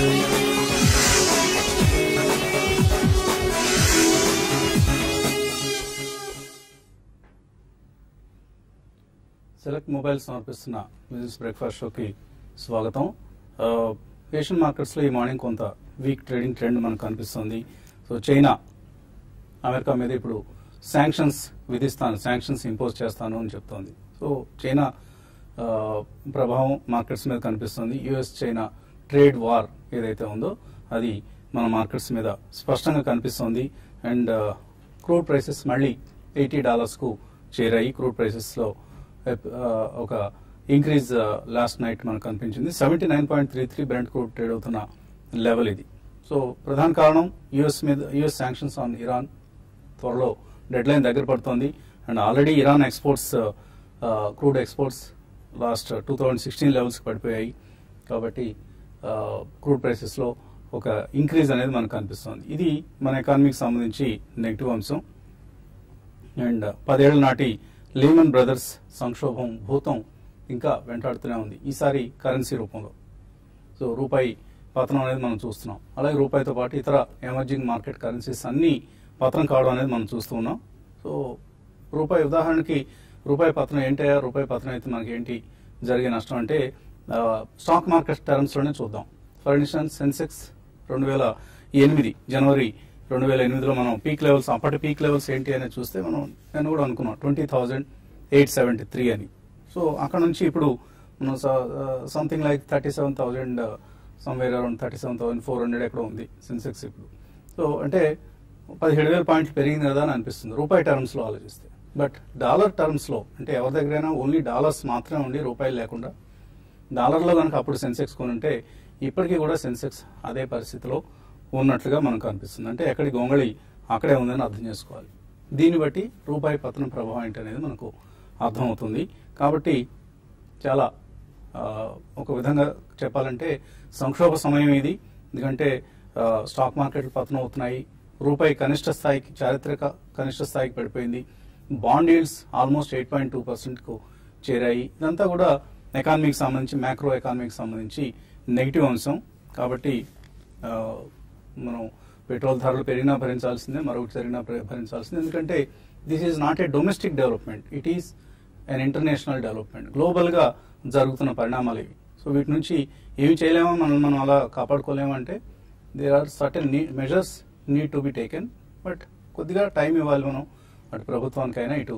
Select mobile సమర్పిస్తున్న business breakfast షోకి స్వాగతం ఆ, ఏషియన్ మార్కెట్స్లో ఈ మార్నింగ్ కొంత వీక్ ట్రేడింగ్ ట్రెండ్ మనకు కనిపిస్తుంది సో చైనా అమెరికా మీద ఇప్పుడు శాంక్షన్స్ విధిస్తాను శాంక్షన్స్ ఇంపోజ్ చేస్తాను అని చెప్తోంది సో చైనా ఆ, ప్రభావం మార్కెట్స్ మీద కనిపిస్తుంది యుఎస్ చైనా ట్రేడ్ వార్ ఏదైతే ఉందో అది మన మార్కెట్స్ మీద స్పష్టంగా కనిపిస్తుంది అండ్ క్రూడ్ ప్రైసెస్ మళ్ళీ ఎయిటీ డాలర్స్కు చేరాయి క్రూడ్ ప్రైసెస్లో ఒక ఇంక్రీజ్ లాస్ట్ నైట్ మనకు కనిపించింది seventy nine point three three brent crude trade అవుతున్న లెవెల్ ఇది సో ప్రధాన కారణం యుఎస్ మీద యుఎస్ శాంక్షన్స్ ఆన్ ఇరాన్ త్వరలో డెడ్ లైన్ దగ్గర పడుతోంది and already Iran exports crude exports last two thousand sixteen లెవెల్స్కి పడిపోయాయి కాబట్టి క్రూడ్ ప్రైసెస్లో ఒక ఇంక్రీజ్ అనేది మనకు కనిపిస్తుంది ఇది మన ఎకానమీకి సంబంధించి నెగిటివ్ అంశం అండ్ పదేళ్ల నాటి లీమన్ బ్రదర్స్ సంక్షోభం భూతం ఇంకా వెంటాడుతూనే ఉంది ఈసారి కరెన్సీ రూపంలో సో రూపాయి పతనం అనేది మనం చూస్తున్నాం అలాగే రూపాయితో పాటు ఇతర ఎమర్జింగ్ మార్కెట్ కరెన్సీస్ అన్ని పతనం కావడం అనేది మనం చూస్తూ ఉన్నాం సో రూపాయి ఉదాహరణకి రూపాయి పతనం ఏంటయ్యా రూపాయి పతనం అయితే మనకి ఏంటి జరిగే నష్టం అంటే ఆ, స్టాక్ మార్కెట్ టర్మ్స్ లోనే చూద్దాం ఫర్ ఇన్స్టెన్స్ సెన్సెక్స్ రెండు వేల ఎనిమిది జనవరి రెండు వేల ఎనిమిదిలో మనం పీక్ లెవెల్స్ అప్పటి పీక్ లెవెల్స్ ఏంటి అనేది చూస్తే మనం నేను కూడా అనుకున్నాం twenty thousand eight seventy three అని సో అక్కడ నుంచి ఇప్పుడు మనం something like thirty seven thousand somewhere around thirty seven thousand four hundred ఎక్కడ ఉంది సెన్సెక్స్ ఇప్పుడు సో అంటే పదిహేడు వేల పాయింట్లు పెరిగింది కదా అని అనిపిస్తుంది రూపాయి టర్మ్స్ లో ఆలోచిస్తే బట్ డాలర్ టర్మ్స్ లో అంటే ఎవరి దగ్గరైనా ఓన్లీ డాలర్స్ మాత్రమే ఉండి రూపాయలు లేకుండా డాలర్లో కనుక అప్పుడు సెన్సెక్స్ కొనుంటే ఇప్పటికీ కూడా సెన్సెక్స్ అదే పరిస్థితిలో ఉన్నట్లుగా మనకు అనిపిస్తుంది అంటే ఎక్కడి గొంగళి అక్కడే ఉందని అర్థం చేసుకోవాలి దీన్ని బట్టి రూపాయి పతనం ప్రభావం ఏంటి అనేది మనకు అర్థమవుతుంది కాబట్టి చాలా ఆ, ఒక విధంగా చెప్పాలంటే సంక్షోభ సమయం ఇది ఎందుకంటే ఆ, స్టాక్ మార్కెట్లు పతనం అవుతున్నాయి రూపాయి కనిష్ట స్థాయికి చారిత్రక కనిష్ట స్థాయికి పడిపోయింది bond yields almost eight point two పర్సెంట్కు చేరాయి ఇదంతా కూడా ఎకానమీకి సంబంధించి మ్యాక్రో ఎకానమీకి సంబంధించి నెగిటివ్ అంశం కాబట్టి ఆ, మనం పెట్రోల్ ధరలు పెరిగినా భరించాల్సిందే మరొకటి జరిగినా భరి- భరించాల్సిందే ఎందుకంటే this is not a domestic development it is an international development global గా జరుగుతున్న పరిణామాలు ఇవి సో వీటి నుంచి ఏమి చేయలేమో మనం మనం అలా కాపాడుకోలేమంటే there are certain measures need to be taken but కొద్దిగా టైం ఇవ్వాలి మనం అటు ప్రభుత్వానికైనా ఇటు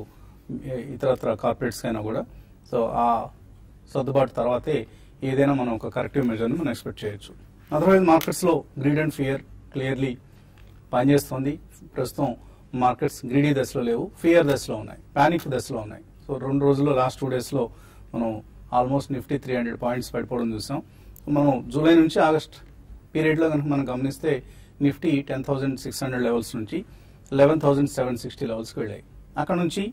ఇతరత్ర కార్పొరేట్స్ అయినా కూడా సో ఆ సర్దుబాటు తర్వాతే ఏదైనా మనం ఒక కరెక్టివ్ మెజర్ని మనం ఎక్స్పెక్ట్ చేయొచ్చు అదర్వైజ్ మార్కెట్స్లో గ్రీడ్ అండ్ ఫియర్ క్లియర్లీ పనిచేస్తుంది ప్రస్తుతం మార్కెట్స్ గ్రీడీ దశలో లేవు ఫియర్ దశలో ఉన్నాయి పానిక్ దశలో ఉన్నాయి సో రెండు రోజుల్లో లాస్ట్ టూ డేస్లో మనం almost Nifty three hundred points పడిపోవడం చూసాం మనం జూలై నుంచి ఆగస్ట్ పీరియడ్లో కనుక మనం గమనిస్తే Nifty ten thousand six hundred levels నుంచి లెవెన్ థౌసండ్ సెవెన్ సిక్స్టీ లెవెల్స్కి వెళ్ళాయి అక్కడ నుంచి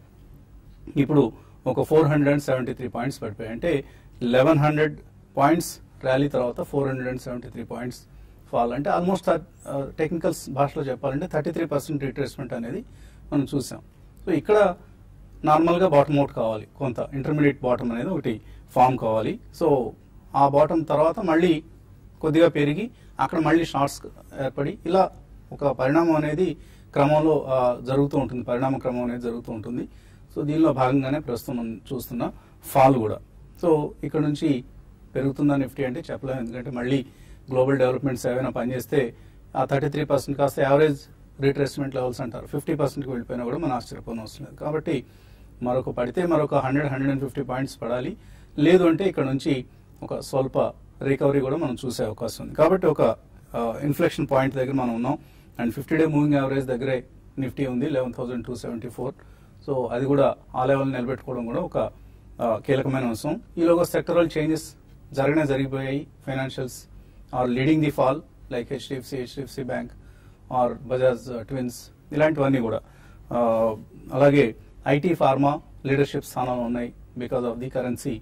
ఇప్పుడు ఒక four hundred and seventy three points పడిపోయాయి అంటే లెవెన్ హండ్రెడ్ పాయింట్స్ ర్యాలీ తర్వాత four hundred and seventy three points fall అంటే ఆల్మోస్ట్ టెక్నికల్ భాషలో చెప్పాలంటే థర్టీ త్రీ పర్సెంట్ రిట్రేస్మెంట్ అనేది మనం చూసాం సో ఇక్కడ నార్మల్గా బాటమ్ అవుట్ కావాలి కొంత ఇంటర్మీడియట్ బాటమ్ అనేది ఒకటి ఫామ్ కావాలి సో ఆ బాటమ్ తర్వాత మళ్ళీ కొద్దిగా పెరిగి అక్కడ మళ్ళీ షార్ట్స్ ఏర్పడి ఇలా ఒక పరిణామం అనేది క్రమంలో ఆ, జరుగుతూ ఉంటుంది పరిణామ క్రమం అనేది జరుగుతూ ఉంటుంది సో దీనిలో భాగంగానే ప్రస్తుతం మనం చూస్తున్న ఫాల్ కూడా సో ఇక్కడ నుంచి పెరుగుతుందా నిఫ్టీ అంటే చెప్పలేము ఎందుకంటే మళ్ళీ గ్లోబల్ డెవలప్మెంట్స్ ఏవైనా పనిచేస్తే ఆ థర్టీ త్రీ పర్సెంట్ కాస్త యావరేజ్ రిట్రేస్మెంట్ లెవెల్స్ అంటారు ఫిఫ్టీ పర్సెంట్కి వెళ్ళిపోయినా కూడా మనం ఆశ్చర్యపోయిన అవసరం లేదు కాబట్టి మరొక పడితే మరొక hundred hundred and fifty points పడాలి లేదు అంటే ఇక్కడ నుంచి ఒక స్వల్ప రికవరీ కూడా మనం చూసే అవకాశం ఉంది కాబట్టి ఒక ఇన్ఫ్లెక్షన్ పాయింట్ దగ్గర మనం ఉన్నాం and fifty day moving average దగ్గరే నిఫ్టీ ఉంది eleven thousand two seventy four so అది కూడా ఆ లెవెల్ నిలబెట్టుకోవడం కూడా ఒక ఆ, కీలకమైన అంశం ఈలోగా సెక్టరల్ చేంజెస్ జరిగినా జరిగిపోయాయి financials are leading the fall like HDFC HDFC bank or Bajaj twins ఇలాంటివన్నీ కూడా ఆ, అలాగే ఐటీ ఫార్మా లీడర్షిప్ స్థానంలో ఉన్నాయి because of the currency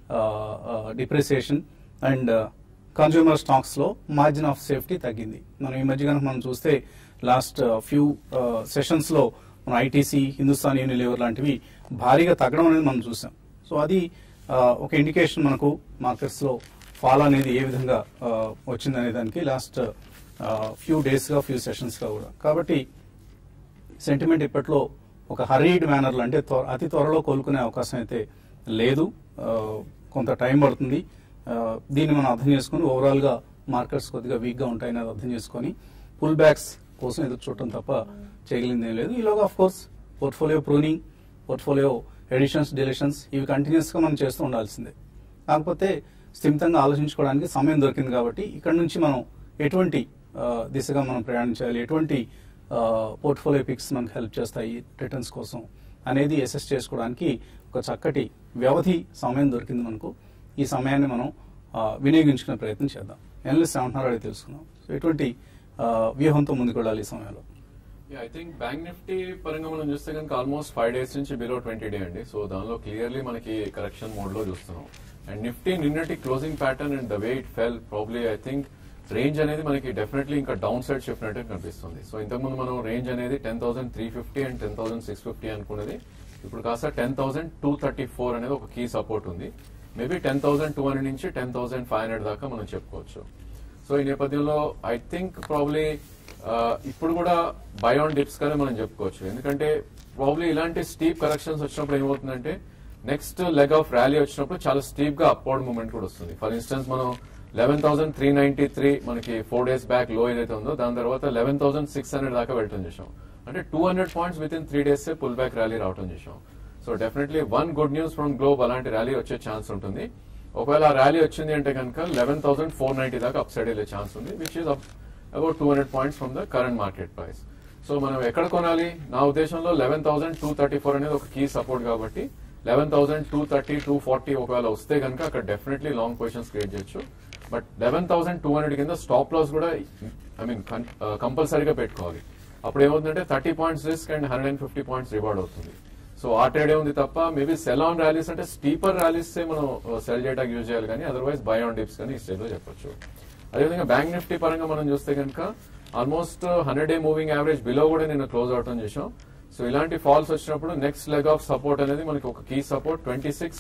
depreciation and consumer stocks లో మార్జిన్ ఆఫ్ సేఫ్టీ తగ్గింది మనం ఈ మధ్య కనుక మనం చూస్తే లాస్ట్ ఫ్యూ సెషన్స్ లో మన ఐటీసీ హిందుస్థాన్ యూనిలివర్ లాంటివి భారీగా తగ్గడం అనేది మనం చూసాం సో అది ఆ, ఒక ఇండికేషన్ మనకు మార్కెట్స్ లో ఫాల్ అనేది ఏ విధంగా ఆ, వచ్చిందనే దానికి లాస్ట్ ఫ్యూ డేస్గా ఫ్యూ సెషన్స్గా కూడా కాబట్టి సెంటిమెంట్ ఇప్పట్లో ఒక హరీడ్ మేనర్లో అంటే త్వ- అతి త్వరలో కోలుకునే అవకాశం అయితే లేదు ఆ, కొంత టైం పడుతుంది ఆ, దీన్ని మనం అర్థం చేసుకుని ఓవరాల్గా మార్కెట్స్ కొద్దిగా వీక్గా ఉంటాయని అది అర్థం చేసుకొని పుల్ బ్యాక్స్ కోసం ఎదురు చూడటం తప్ప చేయగలిగింది ఏం లేదు ఈలోగా of course portfolio pruning portfolio additions deletions ఇవి కంటిన్యూస్గా మనం చేస్తూ ఉండాల్సిందే కాకపోతే స్థిమితంగా ఆలోచించుకోవడానికి సమయం దొరికింది కాబట్టి ఇక్కడ నుంచి మనం ఎటువంటి ఆ, దిశగా మనం ప్రయాణించాలి ఎటువంటి పోర్ట్ఫోలియో పిక్స్ మనకు హెల్ప్ చేస్తాయి రిటర్న్స్ కోసం అనేది అసెస్ చేసుకోవడానికి ఒక చక్కటి వ్యవధి సమయం దొరికింది మనకు ఈ సమయాన్ని మనం ఆ, వినియోగించుకునే ప్రయత్నం చేద్దాం ఎనలిస్ట్ ఏమంటున్నారో అడిగి తెలుసుకుందాం సో ఎటువంటి ఆ, వ్యూహంతో ముందుకు వెళ్ళాలి ఈ సమయంలో ఐ థింక్ బ్యాంక్ నిఫ్టీ పరంగా మనం చూస్తే కనుక ఆల్మోస్ట్ ఫైవ్ డేస్ నుంచి బిలో ట్వంటీ డే అండి సో దానిలో క్లియర్లీ మనకి కరెక్షన్ మోడ్ లో చూస్తున్నాం అండ్ నిఫ్టీ నిన్నటి closing pattern and the way it fell probably I think range అనేది మనకి డెఫినెట్లీ ఇంకా డౌన్ సైడ్ షిఫ్ట్ అయితే కనిపిస్తుంది సో ఇంతకుముందు మనం రేంజ్ అనేది ten thousand three fifty and ten thousand six fifty అనుకున్నది ఇప్పుడు కాస్త ten thousand two thirty four అనేది ఒక కీ సపోర్ట్ ఉంది maybe ten thousand two hundred నుంచి టెన్ థౌసండ్ ఫైవ్ హండ్రెడ్ దాకా మనం చెప్పుకోవచ్చు సో ఈ నేపథ్యంలో ఐ థింక్ ప్రాబ్లీ ఇప్పుడు కూడా బై ఆన్ డిప్స్ గానే మనం చెప్పుకోవచ్చు ఎందుకంటే ప్రాబ్లీ ఇలాంటి స్టీప్ కరెక్షన్స్ వచ్చినప్పుడు ఏమవుతుందంటే నెక్స్ట్ లెగ్ ఆఫ్ ర్యాలీ వచ్చినప్పుడు చాలా స్టీప్ గా అప్వర్డ్ మూవ్మెంట్ కూడా వస్తుంది ఫర్ ఇన్స్టెన్స్ మనం eleven thousand three ninety three మనకి ఫోర్ డేస్ బ్యాక్ లో ఏదైతే ఉందో దాని తర్వాత లెవెన్ థౌసండ్ సిక్స్ హండ్రెడ్ దాకా వెళ్ళటం చేసాం అంటే two hundred points within three days pull back rally రావటం చేసాం so definitely one good news from globe అలాంటి ర్యాలీ వచ్చే ఛాన్స్ ఉంటుంది ఒకవేళ ఆ ర్యాలీ వచ్చింది అంటే కనుక లెవెన్ థౌసండ్ ఫోర్ నైన్టీ దాకా అప్ సైడ్ వెళ్ళే ఛాన్స్ ఉంది which is about two hundred points from the current market price so మనం ఎక్కడ కొనాలి నా ఉద్దేశంలో eleven thousand two thirty four అనేది ఒక కీ సపోర్ట్ కాబట్టి eleven thousand two thirty two forty ఒకవేళ వస్తే కనుక అక్కడ డెఫినెట్లీ లాంగ్ పొజిషన్స్ క్రియేట్ చేయొచ్చు but eleven thousand two hundred కింద స్టాప్ లాస్ కూడా ఐ మీన్ కంపల్సరీగా పెట్టుకోవాలి అప్పుడు ఏమవుతుందంటే thirty points risk and hundred and fifty points reward అవుతుంది సో ఆ ట్రేడే ఉంది తప్ప మేబీ సెల్ ఆన్ ర్యాలీస్ అంటే స్టీపర్ ర్యాలీస్ మనం సెల్ చేయడానికి యూజ్ చేయాలి కానీ అదర్వైజ్ బై ఆన్ డిప్స్ కానీ ఈ స్టేజ్ లో చెప్పొచ్చు అదేవిధంగా బ్యాంక్ నిఫ్టీ పరంగా మనం చూస్తే కనుక almost hundred day moving average below కూడా నిన్న క్లోజ్ అవటం చేసాం సో ఇలాంటి ఫాల్స్ వచ్చినప్పుడు నెక్స్ట్ లెగ్ ఆఫ్ సపోర్ట్ అనేది మనకి ఒక key support twenty six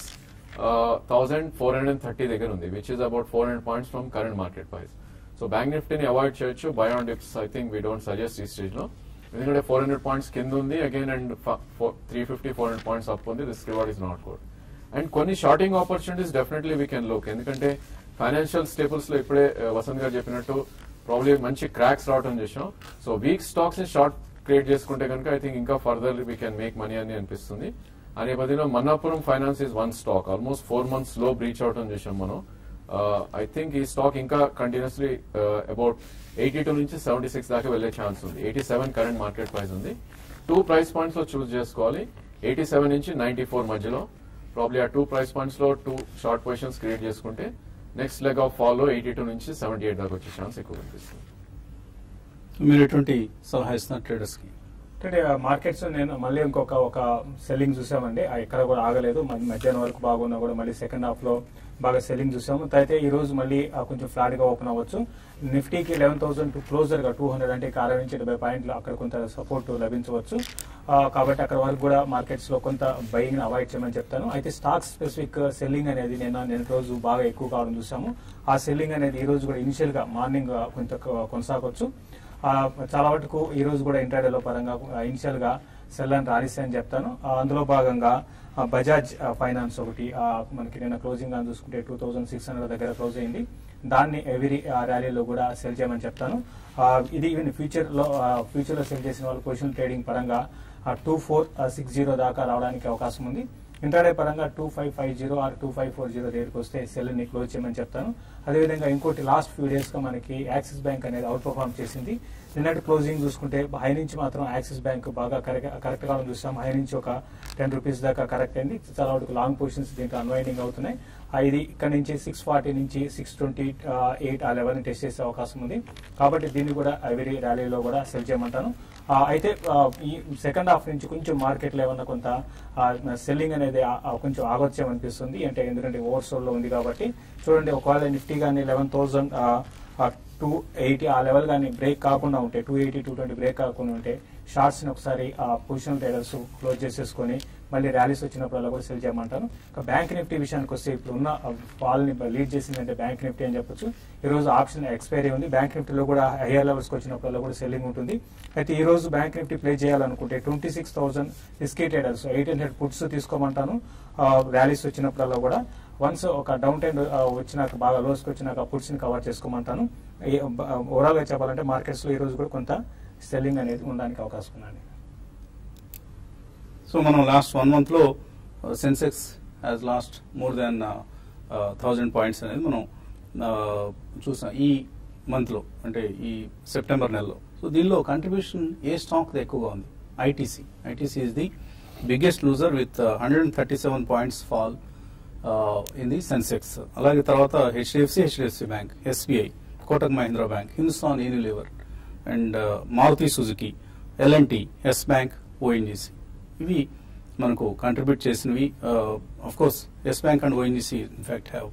thousand four hundred and thirty దగ్గర ఉంది which is about four hundred points from current market price so bank నిఫ్టీని అవాయిడ్ చేయొచ్చు buy on dips I think we don't suggest ఈ stage లో ఎందుకంటే four hundred points కింద ఉంది again and three fifty four hundred points up ఉంది risk reward is not good and కొన్ని shorting opportunities definitely we can look ఎందుకంటే financial staples లో ఇప్పుడే uh, వసంత్ గారు చెప్పినట్టు ప్రాబ్లీ మంచి క్రాక్స్ రావడం చేసాం సో వీక్ స్టాక్స్ ని షార్ట్ క్రియేట్ చేసుకుంటే కనుక ఐ థింక్ ఇంకా further we can make money అని అనిపిస్తుంది ఆ నేపథ్యంలో Manappuram finance is one stock almost four months లో బ్రీచ్ అవటం చేసాం మనం ఐ థింక్ ఈ స్టాక్ ఇంకా కంటిన్యూస్లీ అబౌట్ ఎయిటీ టూ నుంచి సెవెంటీ సిక్స్ దాకా వెళ్లే ఛాన్స్ ఉంది eighty seven current market price ఉంది టూ ప్రైస్ పాయింట్స్ లో చూస్ చేసుకోవాలి ఎయిటీ సెవెన్ నుంచి నైన్టీ ఫోర్ మధ్యలో ప్రాబ్లీ ఆ టూ ప్రైస్ పాయింట్స్ లో టూ షార్ట్ పొజిషన్స్ క్రియేట్ చేసుకుంటే నెక్స్ట్ లెగ్ ఆఫ్ ఫాల్ లో ఎయిటీ టూ నుంచి సెవెంటీ ఎయిట్ దాకా వచ్చే ఛాన్స్ ఎక్కువ కనిపిస్తుంది మీరు ఎటువంటి సలహా ఇస్తున్నారు ట్రేడర్స్ కి అంటే మార్కెట్స్ నేను మళ్ళీ ఇంకొక ఒక సెల్లింగ్ చూసామండి ఆ ఎక్కడ కూడా ఆగలేదు మ- మధ్యాహ్నం వరకు బాగున్నా కూడా మళ్ళీ సెకండ్ హాఫ్ లో బాగా సెల్లింగ్ చూసాము అయితే ఈ రోజు మళ్ళీ ఆ కొంచెం ఫ్లాట్ గా ఓపెన్ అవ్వచ్చు నిఫ్టీకి లెవెన్ థౌసండ్ క్లోజర్ గా టూ హండ్రెడ్ అంటే ఇక అరవై నుంచి డెబ్బై పాయింట్లు అక్కడ కొంత సపోర్ట్ లభించవచ్చు ఆ, కాబట్టి అక్కడ వరకు కూడా మార్కెట్స్ లో కొంత బయింగ్ అవాయిడ్ చేయమని చెప్తాను అయితే స్టాక్ స్పెసిఫిక్ సెల్లింగ్ అనేది నేను నేను రోజు బాగా ఎక్కువ కావడం చూసాము ఆ సెల్లింగ్ అనేది ఈ రోజు కూడా ఇనిషియల్ గా మార్నింగ్ కొంత కొనసాగవచ్చు ఆ, చాలా వరకు ఈ రోజు కూడా ఇంటర్డేలో పరంగా ఇనిషియల్ గా సెల్ అని రాణిస్తాయని చెప్తాను ఆ, అందులో భాగంగా ఆ, బజాజ్ ఆ, ఫైనాన్స్ ఒకటి ఆ, మనకి నిన్న క్లోజింగ్ అని చూసుకుంటే టూ థౌసండ్ సిక్స్ హండ్రెడ్ దగ్గర క్లోజ్ అయింది దాన్ని ఎవరీ ర్యాలీలో కూడా సెల్ చేయమని చెప్తాను ఆ, ఇది ఈవెన్ ఫ్యూచర్ లో ఫ్యూచర్ లో సెల్ చేసిన వాళ్ళు పొజిషన్ ట్రేడింగ్ పరంగా టూ ఫోర్ సిక్స్ జీరో దాకా రావడానికి అవకాశం ఉంది ఇంటర్డే పరంగా two five five zero or two five four zero దగ్గరికి వస్తే సెల్ ని క్లోజ్ చేయమని చెప్తాను అదేవిధంగా ఇంకోటి లాస్ట్ ఫ్యూ డేస్ గా మనకి యాక్సిస్ బ్యాంక్ అనేది అవుట్ పర్ఫార్మ్ చేసింది నిన్నటి క్లోజింగ్ చూసుకుంటే హై నుంచి మాత్రం యాక్సిస్ బ్యాంక్ బాగా కరెక్ట్ కరెక్ట్ గా చూస్తాం హై నుంచి ఒక టెన్ రూపీస్ దాకా కరెక్ట్ అయింది చాలా వరకు లాంగ్ పొజిషన్స్ దీంట్లో అన్వైండింగ్ అవుతున్నాయి ఆ, ఇది ఇక్కడ నుంచి సిక్స్ ఫార్టీ నుంచి సిక్స్ ట్వంటీ ఎయిట్ ఆ లెవెల్ టెస్ట్ చేసే అవకాశం ఉంది కాబట్టి దీన్ని కూడా ఎవరీ ర్యాలీలో కూడా సెల్ చేయమంటాను ఆ, అయితే ఆ, ఈ సెకండ్ హాఫ్ నుంచి కొంచెం మార్కెట్ లో ఏమన్నా కొంత సెల్లింగ్ అనేది ఆ- ఆ కొంచెం ఆగొచ్చేమనిపిస్తుంది అంటే ఎందుకంటే ఓవర్ సోల్ లో ఉంది కాబట్టి చూడండి ఒకవేళ నిఫ్టీ కానీ లెవెన్ థౌసండ్ టూ ఎయిటీ ఆ లెవెల్ కానీ బ్రేక్ కాకుండా ఉంటే two eighty two twenty break కాకుండా ఉంటే షార్ట్స్ ని ఒకసారి ఆ పొజిషన్ ట్రేడర్స్ క్లోజ్ చేసేసుకొని మళ్ళీ ర్యాలీస్ వచ్చినప్పుడల్లా కూడా సెల్ చేయమంటాను ఇక బ్యాంక్ నిఫ్టీ విషయానికి వస్తే ఇప్పుడు ఉన్న ఫాల్ని లీడ్ చేసిందంటే బ్యాంక్ నిఫ్టీ అని చెప్పొచ్చు ఈ రోజు ఆప్షన్ ఎక్స్పైరీ ఉంది బ్యాంక్ నిఫ్టీలో కూడా హైయర్ లెవెల్స్కి వచ్చినప్పుడల్లా కూడా సెల్లింగ్ ఉంటుంది అయితే ఈ రోజు బ్యాంక్ నిఫ్టీ ప్లే చేయాలనుకుంటే twenty six thousand risky traders eight hundred puts తీసుకోమంటాను ర్యాలీస్ వచ్చినప్పుడల్లా కూడా వన్స్ ఒక డౌన్ టైం వచ్చినాక బాగా లోస్కి వచ్చినాక పుట్స్ ని కవర్ చేసుకోమంటాను ఓవరాల్ గా చెప్పాలంటే మార్కెట్స్ లో ఈ రోజు కూడా కొంత సెల్లింగ్ అనేది ఉండడానికి అవకాశం ఉందండి సో మనం లాస్ట్ వన్ మంత్ లో Sensex has lost more than thousand points అనేది మనం uh, చూసాం ఈ మంత్ లో అంటే ఈ సెప్టెంబర్ నెలలో సో దీనిలో కంట్రిబ్యూషన్ ఏ స్టాక్ ఎక్కువగా ఉంది ITC ITC is the biggest loser with hundred and thirty seven points fall in the Sensex అలాగే తర్వాత HDFC HDFC bank SBI Kotak Mahindra bank Hindustan Unilever and Maruti Suzuki LNT yes bank ONGC ఇవి మనకు contribute చేసినవి of course yes bank and ONGC in fact have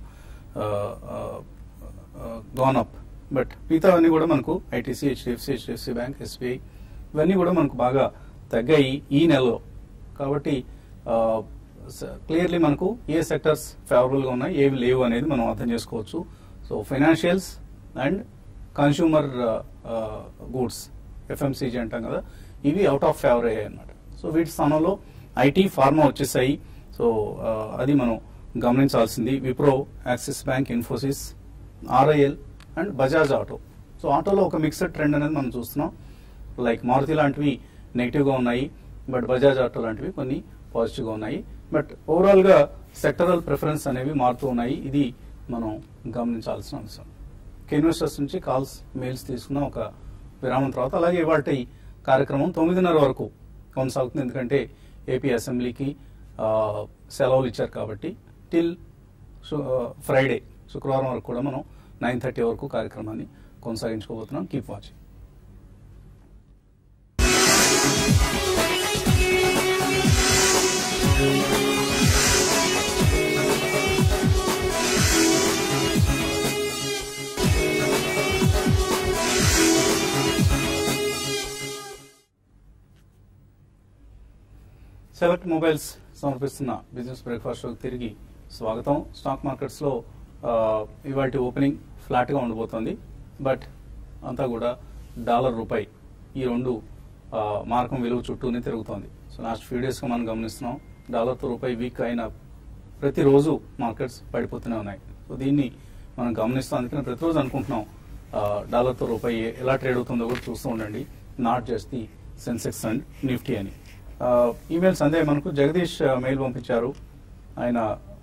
gone up but మిగతావన్నీ కూడా మనకు ITC HDFC HDFC bank SBI ఇవన్నీ కూడా మనకు బాగా తగ్గాయి ఈ నెలలో కాబట్టి క్లియర్లీ మనకు ఏ సెక్టర్స్ ఫేవరబుల్ గా ఉన్నాయి ఏవి లేవు అనేది మనం అర్థం చేసుకోవచ్చు so financials and consumer goods FMCG అంటాం కదా ఇవి అవుట్ ఆఫ్ ఫేవర్ అయ్యాయి అనమాట సో వీటి స్థానంలో ఐటీ ఫార్మా వచ్చేసాయి సో అది మనం గమనించాల్సింది Wipro Axis bank Infosys RIL and Bajaj auto so ఆటోలో ఒక మిక్స్డ్ ట్రెండ్ అనేది మనం చూస్తున్నాం లైక్ మారుతి లాంటివి నెగిటివ్ గా ఉన్నాయి బట్ బజాజ్ ఆటో లాంటివి కొన్ని పాజిటివ్ గా ఉన్నాయి బట్ ఓవరాల్ గా సెక్టరల్ ప్రిఫరెన్స్ అనేవి మారుతూ ఉన్నాయి ఇది మనం గమనించాల్సిన అంశం ఇన్వెస్టర్స్ నుంచి కాల్స్ మెయిల్స్ తీసుకున్న ఒక విరామం తర్వాత అలాగే ఇవాటి కార్యక్రమం తొమ్మిదిన్నర వరకు కొనసాగుతుంది ఎందుకంటే ఏపీ అసెంబ్లీకి ఆ, సెలవులు ఇచ్చారు కాబట్టి టిల్ ఫ్రైడే శుక్రవారం వరకు కూడా మనం నైన్ థర్టీ వరకు కార్యక్రమాన్ని కొనసాగించుకోబోతున్నాం కీప్ వాచింగ్ సెలెక్ట్ మొబైల్స్ సమర్పిస్తున్న బిజినెస్ బ్రేక్ఫాస్ట్ షోకి తిరిగి స్వాగతం స్టాక్ మార్కెట్స్ లో ఇవాటి ఓపెనింగ్ ఫ్లాట్ గా ఉండబోతోంది బట్ అంతా కూడా డాలర్ రూపాయి ఈ రెండు ఆ, మార్కం విలువ చుట్టూనే తిరుగుతోంది సో లాస్ట్ ఫ్యూ డేస్ గా మనం గమనిస్తున్నాం డాలర్ తో రూపాయి వీక్ అయిన ప్రతిరోజు మార్కెట్స్ పడిపోతూనే ఉన్నాయి సో దీన్ని మనం గమనిస్తాం అందుకని ప్రతిరోజు అనుకుంటున్నాం ఆ, డాలర్ తో రూపాయి ఎలా ట్రేడ్ అవుతుందో కూడా చూస్తూ ఉండండి not just the Sensex and Nifty అని ఆ, ఈమెయిల్స్ అందే మనకు జగదీష్ ఆ, మెయిల్ పంపించారు ఆయన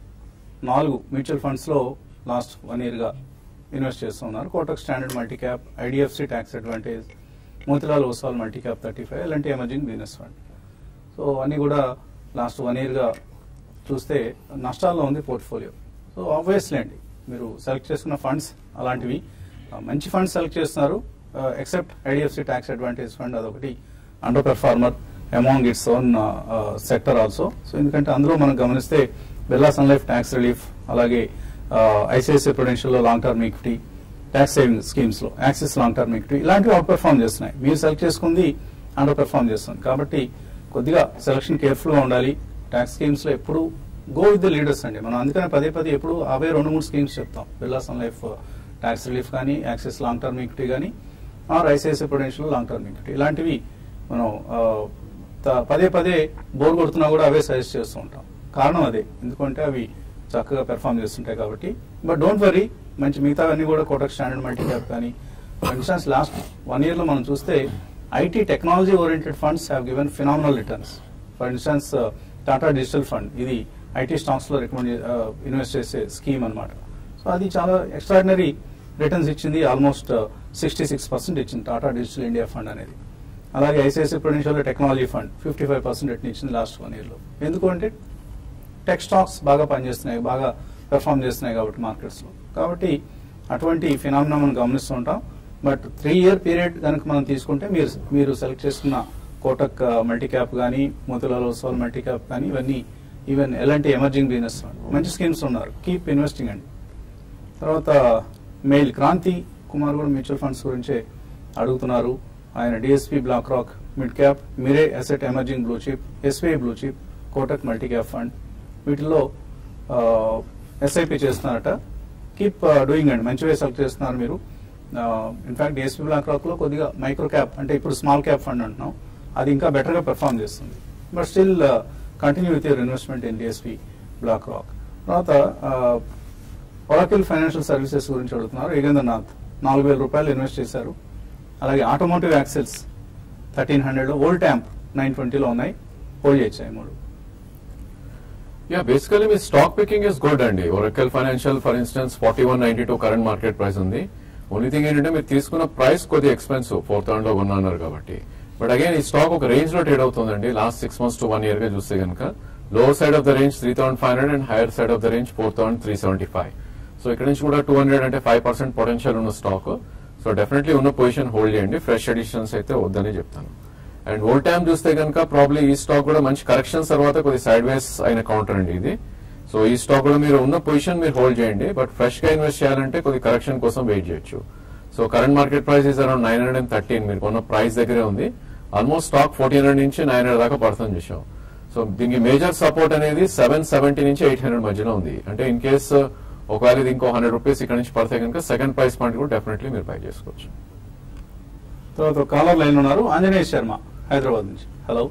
నాలుగు మ్యూచువల్ ఫండ్స్ లో లాస్ట్ వన్ ఇయర్ గా ఇన్వెస్ట్ చేస్తున్నారు Kotak standard multi cap IDFC tax advantage Motilal Oswal multi cap thirty five ఇలాంటి ఎమర్జింగ్ బిజినెస్ ఫండ్ సో అన్ని కూడా లాస్ట్ వన్ ఇయర్ గా చూస్తే నష్టాల్లో ఉంది పోర్ట్ఫోలియో సో ఆబ్వియస్లీ అండి మీరు సెలెక్ట్ చేసుకున్న ఫండ్స్ అలాంటివి ఆ, మంచి ఫండ్స్ సెలెక్ట్ చేస్తున్నారు except IDFC tax advantage fund అదొకటి underperformer among its own sector also so ఎందుకంటే అందులో మనం గమనిస్తే Birla sun life tax relief అలాగే ఐసిఐసిఐ ప్రొడెన్షియల్ లో long term equity tax saving schemes లో యాక్సిస్ లాంగ్ టర్మ్ ఈక్విటీ ఇలాంటివి అవుట్ పెర్ఫార్మ్ చేస్తున్నాయి మీరు సెలెక్ట్ చేసుకుంది అండర్ పెర్ఫార్మ్ చేస్తుంది కాబట్టి కొద్దిగా సెలక్షన్ కేర్ఫుల్ గా ఉండాలి ట్యాక్స్ స్కీమ్స్ లో ఎప్పుడు గో విత్ ద లీడర్స్ అండి మనం అందుకనే పదే పదే ఎప్పుడు అవే రెండు మూడు స్కీమ్స్ చెప్తాం Birla sun life tax relief కానీ యాక్సిస్ లాంగ్ టర్మ్ ఈక్విటీ కానీ or ICICI prudential long term equity ఇలాంటివి మనం ఆ, త- పదే పదే బోర్ కొడుతున్నా కూడా అవే సజెస్ట్ చేస్తూ ఉంటాం కారణం అదే ఎందుకంటే అవి చక్కగా పెర్ఫామ్ చేస్తుంటాయి కాబట్టి బట్ డోంట్ వరీ మంచి మిగతావన్నీ కూడా కోటక్ స్టాండర్డ్ మల్టీ క్యాప్ కానీ for instance last one year లో మనం చూస్తే IT technology oriented funds have given phenomenal returns for instance Tata digital fund ఇది ఐటీ స్టాక్స్ లో రికమెండ్ ఇన్వెస్ట్ చేసే స్కీమ్ అన్నమాట సో అది చాలా ఎక్స్ట్రాడినరీ రిటర్న్స్ ఇచ్చింది ఆల్మోస్ట్ సిక్స్టీ సిక్స్ పర్సెంట్ ఇచ్చింది టాటా డిజిటల్ ఇండియా ఫండ్ అనేది అలాగే ICICI prudential technology fund fifty five percent return ఇచ్చింది లాస్ట్ వన్ ఇయర్ లో ఎందుకు అంటే టెక్ స్టాక్స్ బాగా పనిచేస్తున్నాయి బాగా పెర్ఫామ్ చేస్తున్నాయి కాబట్టి మార్కెట్స్ లో కాబట్టి అటువంటి ఫినామినా మనం గమనిస్తూ ఉంటాం బట్ త్రీ ఇయర్ పీరియడ్ కనుక మనం తీసుకుంటే మీరు మీరు సెలెక్ట్ చేసుకున్న కోటక్ మల్టీ క్యాప్ కానీ మోతిలాల్ ఓస్వాల్ మల్టీ క్యాప్ కానీ ఇవన్నీ ఈవెన్ ఎలాంటి ఎమర్జింగ్ బిజినెస్ మంచి స్కీమ్స్ ఉన్నారు కీప్ ఇన్వెస్టింగ్ అండి తర్వాత మెయిల్ క్రాంతి కుమార్ కూడా మ్యూచువల్ ఫండ్స్ గురించే అడుగుతున్నారు ఆయన DSP BlackRock mid cap Mirae asset emerging blue chip SBI blue chip Kotak multi cap fund వీటిల్లో ఎస్ఐపి చేస్తున్నారట కీప్ డూయింగ్ అండి మంచిగా సెలెక్ట్ చేస్తున్నారు మీరు ఇన్ఫాక్ట్ డిఎస్పీ బ్లాక్ రాక్ లో కొద్దిగా మైక్రో క్యాప్ అంటే ఇప్పుడు స్మాల్ క్యాప్ ఫండ్ అంటున్నాం అది ఇంకా బెటర్ గా పెర్ఫామ్ చేస్తుంది but still continue with your investment in DSP BlackRock తర్వాత ఒరాకిల్ ఫైనాన్షియల్ సర్వీసెస్ గురించి అడుగుతున్నారు యోగేంద్రనాథ్ నాలుగు వేల రూపాయలు ఇన్వెస్ట్ చేశారు అలాగే ఆటోమోటివ్ యాక్సెల్స్ థర్టీన్ హండ్రెడ్ ఓల్డ్ ట్యాంప్ నైన్ ట్వంటీలో ఉన్నాయి హోల్డ్ చేయొచ్చు ఈ మూడు యా బేసికలీ మీ స్టాక్ పికింగ్ ఇస్ గుడ్ అండి Oracle financial for instance forty one ninety two current market price ఉంది ఓన్లీ థింగ్ ఏంటంటే మీరు తీసుకున్న ప్రైస్ కొద్దిగా ఎక్స్పెన్సివ్ ఫోర్త్ రౌండ్ లో కొన్నారు కాబట్టి బట్ అగైన్ ఈ స్టాక్ ఒక రేంజ్ లో ట్రేడ్ అవుతుందండి last six months to one year గా చూస్తే కనుక lower side of the range three thousand five hundred and higher side of the range four thousand three seventy five so ఇక్కడ నుంచి కూడా టూ హండ్రెడ్ అంటే five percent potential ఉన్న stock so definitely ఉన్న position hold చేయండి fresh additions అయితే వద్దని చెప్తాను అండ్ ఓల్డ్ టైమ్ చూస్తే కనుక ప్రాబ్లీ ఈ స్టాక్ కూడా మంచి కరెక్షన్స్ తర్వాత కొద్ది సైడ్ వేస్ అయిన కౌంటర్ అండి ఇది సో ఈ స్టాక్ కూడా మీరు ఉన్న పొజిషన్ మీరు హోల్డ్ చేయండి బట్ ఫ్రెష్ గా ఇన్వెస్ట్ చేయాలంటే కొద్ది కరెక్షన్ కోసం వెయిట్ చేయొచ్చు so current market price is around nine hundred and thirteen మీరు కొన్న ప్రైస్ దగ్గరే ఉంది ఆల్మోస్ట్ స్టాక్ ఫోర్టీన్ హండ్రెడ్ నుంచి నైన్ హండ్రెడ్ దాకా పడుతుంది చూసాం సో దీనికి మేజర్ సపోర్ట్ అనేది సెవెన్ సెవెంటీ నుంచి ఎయిట్ హండ్రెడ్ మధ్యలో ఉంది అంటే ఇన్ కేస్ ఒకవేళ ఇది ఇంకో హండ్రెడ్ రూపీస్ ఇక్కడ నుంచి పడితే కనుక సెకండ్ ప్రైస్ పాయింట్ కూడా డెఫినెట్లీ మీరు బై చేసుకోవచ్చు తర్వాత కాలర్ లైన్ ఉన్నారు ఆంజనేయ శర్మ హైదరాబాద్ నుంచి హలో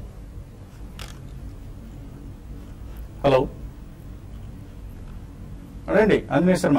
హలో అడండి ఆంజనేయ శర్మ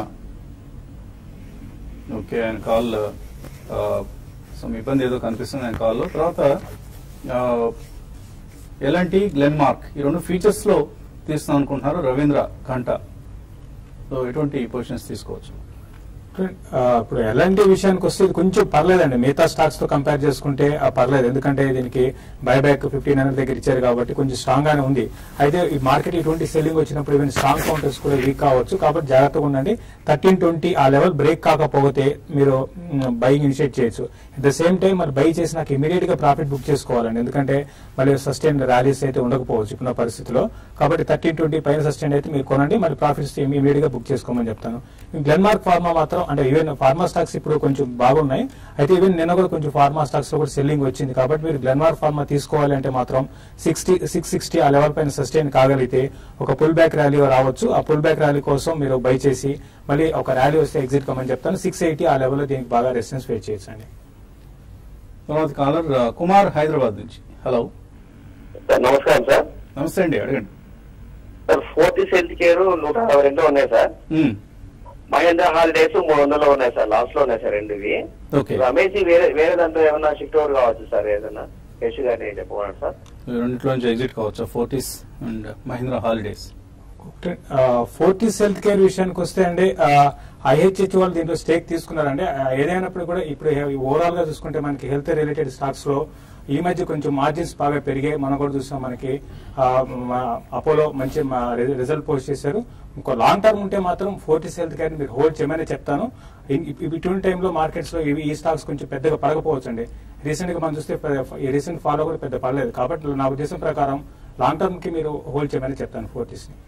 ఓకే ఆయన కాల్ సమ్ ఇబ్బంది ఏదో కనిపిస్తుంది ఆయన కాల్లో తర్వాత ఆ, ఎలాంటి గ్లెన్ మార్క్ ఈ రెండు ఫీచర్స్ లో తీస్తాం అనుకుంటున్నారు రవీంద్ర ఘంట సో ఎటువంటి పొజిషన్స్ తీసుకోవచ్చు ఆ, ఇప్పుడు ఎలాంటి విషయానికి వస్తే ఇది కొంచెం పర్లేదండి మిగతా స్టాక్స్ తో కంపేర్ చేసుకుంటే ఆ పర్లేదు ఎందుకంటే దీనికి బైబ్యాక్ ఫిఫ్టీన్ హండ్రెడ్ దగ్గర ఇచ్చారు కాబట్టి కొంచెం స్ట్రాంగ్ గానే ఉంది అయితే ఈ మార్కెట్ ఇటువంటి సెల్లింగ్ వచ్చినప్పుడు ఈవెన్ స్ట్రాంగ్ కౌంటర్స్ కూడా వీక్ కావచ్చు కాబట్టి జాగ్రత్తగా ఉండండి థర్టీన్ ట్వంటీ ఆ లెవెల్ బ్రేక్ కాకపోతే మీరు బయింగ్ ఇనిషియేట్ చేయొచ్చు అట్ ద సేమ్ టైం మరి బై చేసినాక ఇమీడియట్ గా ప్రాఫిట్ బుక్ చేసుకోవాలండి ఎందుకంటే మళ్ళీ సస్టైన్ ర్యాలీస్ అయితే ఉండకపోవచ్చు ఇప్పుడున్న పరిస్థితిలో కాబట్టి థర్టీన్ ట్వంటీ పైన సస్టైన్ అయితే మీరు కొనండి మరి ప్రాఫిట్స్ ఇమీడియట్ గా బుక్ చేసుకోమని చెప్తాను గ్లెన్మార్క్ ఫార్మా మాత్రం అంటే ఈవెన్ ఫార్మా స్టాక్స్ ఇప్పుడు కొంచెం బాగున్నాయి అయితే ఈవెన్ నిన్న కూడా కొంచెం ఫార్మా స్టాక్స్ లో కూడా సెల్లింగ్ వచ్చింది కాబట్టి మీరు గ్లెన్మార్క్ ఫార్మా తీసుకోవాలి అంటే మాత్రం సిక్స్టీ సిక్స్ సిక్స్టీ ఆ లెవెల్ పైన సస్టైన్ కాగలిగితే ఒక పుల్ బ్యాక్ ర్యాలీ రావచ్చు ఆ పుల్ బ్యాక్ ర్యాలీ కోసం మీరు బై చేసి మళ్ళీ ఒక ర్యాలీ వస్తే ఎగ్జిట్ కమని చెప్తాను సిక్స్ ఎయిటీ ఆ లెవెల్లో దీనికి బాగా రెసిస్టెన్స్ ఫేస్ చేయొచ్చండి తర్వాత కాలర్ ఆ, కుమార్ హైదరాబాద్ నుంచి హలో సార్ నమస్కారం సార్ నమస్తే అండి అడగండి సార్ ఫోర్టీస్ హెల్త్ కేర్ నూట అరవై రెండు ఉన్నాయి సార్ మ్మ్. మహేంద్ర హాలిడేస్ మూడు వందలు ఉన్నాయి సార్ లాస్ట్ లో ఉన్నాయి సార్ రెండు ఇవి ఓకే రమేష్ వేరే వేరే దాంట్లో ఏమన్నా షిఫ్ట్ ఓవర్ కావచ్చు సార్ ఏదన్నా యశ్ గారిని చెప్పమన్నారు సార్ ఈ రెండిట్లోంచి ఎగ్జిట్ కావచ్చు Fortis and Mahindra holidays Fortis health care విషయానికి వస్తే అండి ఐహెచ్హెచ్ వాళ్ళు దీంట్లో స్టేక్ తీసుకున్నారండి ఆ, ఏదైనప్పుడు కూడా ఇప్పుడు ఓవరాల్ గా చూసుకుంటే మనకి హెల్త్ రిలేటెడ్ స్టాక్స్ లో ఈ మధ్య కొంచెం మార్జిన్స్ బాగా పెరిగాయి మనం కూడా చూసాం మనకి ఆ, మా- అపోలో మంచి రిజల్ట్ పోస్ట్ చేశారు ఇంకో లాంగ్ టర్మ్ ఉంటే మాత్రం ఫోర్టీస్ హెల్త్ కేర్ మీరు హోల్డ్ చేయమని చెప్తాను ఇన్- ఇప్- ఇటువంటి టైంలో మార్కెట్స్ లో ఇవి ఈ స్టాక్స్ కొంచెం పెద్దగా పడకపోవచ్చు అండి రీసెంట్ గా మనం చూస్తే పెద్ద- ఈ రీసెంట్ ఫాలో కూడా పెద్ద పడలేదు కాబట్టి నా ఉద్దేశం ప్రకారం లాంగ్ టర్మ్ కి మీరు హోల్డ్ చేయమని చెప్తాను ఫోర్టీస్ ని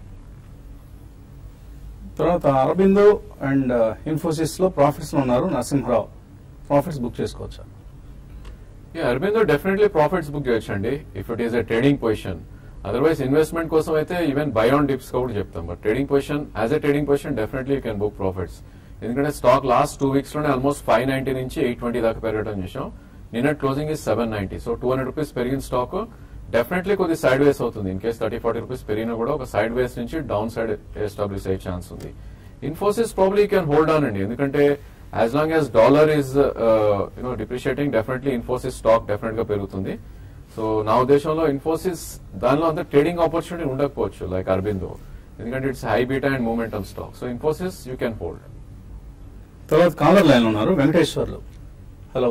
తర్వాత అరబిందో అండ్ ఇన్ఫోసిస్ లో ప్రాఫిట్స్ లో ఉన్నారు నరసింహరావు ప్రాఫిట్స్ బుక్ చేసుకోవచ్చా అరబిందో డెఫినెట్లీ ప్రాఫిట్స్ బుక్ చేయొచ్చండి if it is a trading position otherwise investment కోసం అయితే ఈవెన్ బై ఆన్ డిప్స్ కూడా చెప్తాం but trading position as a trading position definitely you can book profits ఎందుకంటే స్టాక్ లాస్ట్ టూ వీక్స్ లోనే almost five ninety నుంచి eight twenty దాకా పెరగడం చూసాం నిన్న closing is seven ninety so two hundred rupees పెరిగిన స్టాక్ డెఫినెట్లీ కొద్ది sideways అవుతుంది in case thirty forty rupees పెరిగినా కూడా ఒక సైడ్ వేస్ నుంచి డౌన్ సైడ్ ఎస్టాబ్లిష్ అయ్యే ఛాన్స్ ఉంది Infosys probably can hold on అండి ఎందుకంటే as long as dollar is you know depreciating definitely Infosys stock definite గా పెరుగుతుంది సో నా ఉద్దేశంలో ఇన్ఫోసిస్ దానిలో అంత ట్రేడింగ్ ఆపర్చునిటీ ఉండకపోవచ్చు లైక్ అరబిందో ఎందుకంటే it's high beta and momentum stock so Infosys you can hold తర్వాత కాలర్ లైన్ ఉన్నారు Venkateswarlu hello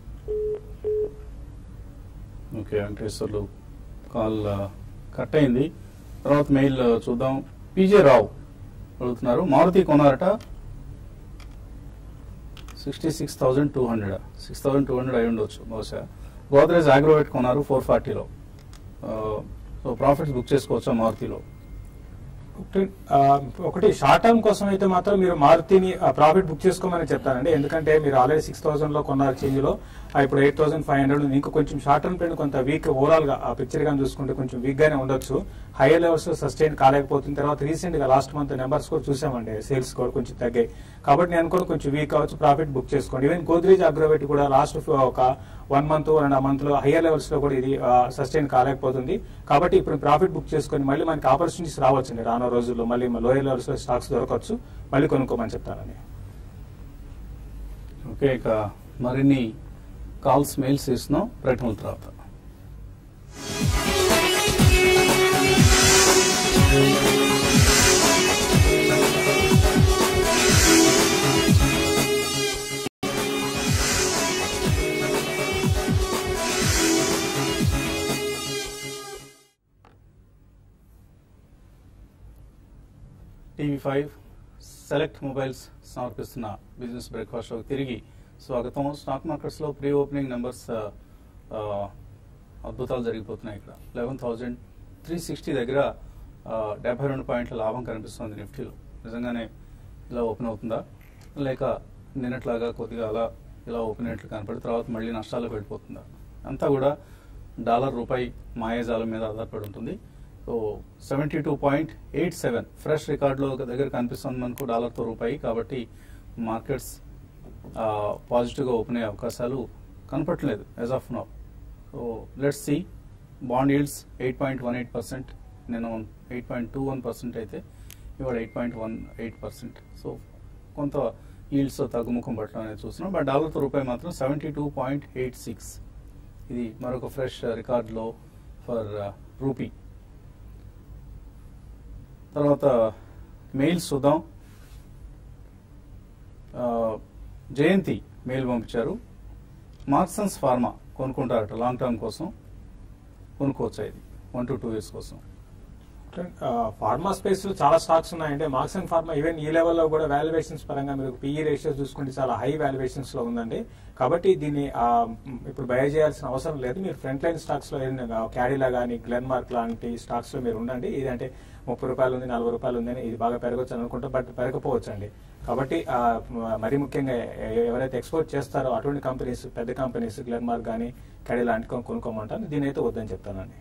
okay Venkateswarlu call cut అయింది తర్వాత మెయిల్ చూద్దాం పీజే రావు అడుగుతున్నారు మారుతి కొన్నారట sixty six thousand two hundred six thousand two hundred అయి ఉండొచ్చు బహుశా గోద్రేజ్ అగ్రోవేట్ కొన్నారు ఫోర్ ఫార్టీలో సో ప్రాఫిట్స్ బుక్ చేసుకోవచ్చా మారుతిలో ఒకటి- ఆ, ఒకటి షార్ట్ టర్మ్ కోసం అయితే మాత్రం మీరు మారుతిని ప్రాఫిట్ బుక్ చేసుకోమని చెప్తానండి ఎందుకంటే మీరు ఆల్రెడీ సిక్స్ థౌసండ్ లో కొన్నారు చేంజ్ లో ఆ, ఇప్పుడు ఎయిట్ థౌసండ్ ఫైవ్ హండ్రెడ్ ఉంది ఇంకా కొంచెం షార్ట్ టర్మ్ ట్రెండ్ కొంత వీక్ ఓవరాల్ గా ఆ పిక్చర్ గా చూసుకుంటే కొంచెం వీక్ గానే ఉండొచ్చు హైయర్ లెవెల్స్ సస్టైన్ కాలేకపోతుంది తర్వాత రీసెంట్ గా లాస్ట్ మంత్ నెంబర్స్ కూడా చూసామండి సేల్స్ కూడా కొంచెం తగ్గాయి కాబట్టి నేను అనుకోను కొంచెం వీక్ కావచ్చు ప్రాఫిట్ బుక్ చేసుకోండి ఈవెన్ గోద్రేజ్ అగ్రోవేట్ కూడా లాస్ట్ ఒక వన్ మంత్ వన్ మంత్ లో హైయర్ లెవెల్స్ లో కూడా ఇది సస్టైన్ కాలేకపోతుంది కాబట్టి ఇప్పుడు ప్రాఫిట్ బుక్ చేసుకొని మళ్ళీ మనకి ఆపర్చునిటీస్ రావచ్చండి రానున్న రోజుల్లో మళ్ళీ లోయర్ లెవెల్స్ లో స్టాక్స్ దొరకవచ్చు మళ్ళీ కొనుక్కోమని చెప్తానని ఓకే ఇక మరిన్ని కాల్స్ మెయిల్స్ ఇస్తున్నాం ప్రకటనల తర్వాత టీవీ ఫైవ్ సెలెక్ట్ మొబైల్స్ సమర్పిస్తున్న బిజినెస్ బ్రేక్ఫాస్ట్ షోకి తిరిగి స్వాగతం స్టాక్ మార్కెట్స్ లో ప్రీ ఓపెనింగ్ నెంబర్స్ అద్భుతాలు జరిగిపోతున్నాయి ఇక్కడ లెవెన్ థౌజండ్ త్రీ సిక్స్టీ దగ్గర ఆ, డెబ్బై రెండు పాయింట్ల లాభం కనిపిస్తుంది నిఫ్టీలో నిజంగానే ఇలా ఓపెన్ అవుతుందా లేక నిన్నట్లాగా కొద్దిగా అలా ఇలా ఓపెన్ అయినట్లు కనపడి తర్వాత మళ్ళీ నష్టాలకు వెళ్ళిపోతుందా అంతా కూడా డాలర్ రూపాయి మాయాజాలం మీద ఆధారపడి ఉంటుంది so seventy two point eight seven fresh రికార్డులో ఒక దగ్గర కనిపిస్తుంది మనకు డాలర్తో రూపాయి కాబట్టి మార్కెట్స్ పాజిటివ్గా ఓపెన్ అయ్యే అవకాశాలు కనపట్లేదు as of now so let's see bond yields eight point one eight percent నేను eight point two one percent అయితే ఇవాళ eight point one eight percent so కొంత ఈల్డ్స్ తగ్గుముఖం పట్టడం అనేది చూస్తున్నాం బట్ డాలర్తో రూపాయి మాత్రం seventy two point eight six ఇది మరొక ఫ్రెష్ రికార్డులో ఫర్ రూపీ తర్వాత మెయిల్స్ చూద్దాం ఆ, జయంతి మెయిల్ పంపించారు మార్క్సన్స్ ఫార్మా కొనుక్కుంటారట లాంగ్ టర్మ్ కోసం కొనుక్కోవచ్చా ఇది వన్ టు టూ ఇయర్స్ కోసం ఫార్మా స్పేస్ లో చాలా స్టాక్స్ ఉన్నాయంటే మార్క్స్ అండ్ ఫార్మా ఈవెన్ ఈ లెవెల్లో కూడా వాల్యుయేషన్స్ పరంగా మీరు పిఈ రేషియోస్ చూసుకుంటే చాలా హై వాల్యుయేషన్స్ లో ఉందండి కాబట్టి దీన్ని ఆ, మ్, ఇప్పుడు బయ చేయాల్సిన అవసరం లేదు మీరు ఫ్రంట్ లైన్ స్టాక్స్ లో ఏదైనా క్యాడీలా కానీ గ్లెన్మార్క్ లాంటి స్టాక్స్ లో మీరు ఉండండి ఇది అంటే ముప్పై రూపాయలు ఉంది నలభై రూపాయలు ఉందని ఇది బాగా పెరగచ్చు అని అనుకుంటా బట్ పెరగపోవచ్చు అండి కాబట్టి ఆ, మ- మరీ ముఖ్యంగా ఎ- ఎవరైతే ఎక్స్పోర్ట్ చేస్తారో అటువంటి కంపెనీస్ పెద్ద కంపెనీస్ గ్లెన్మార్క్ కానీ క్యాడీ లాంటి కొను- కొనుక్కోమంటాను దీని అయితే వద్దని చెప్తానండి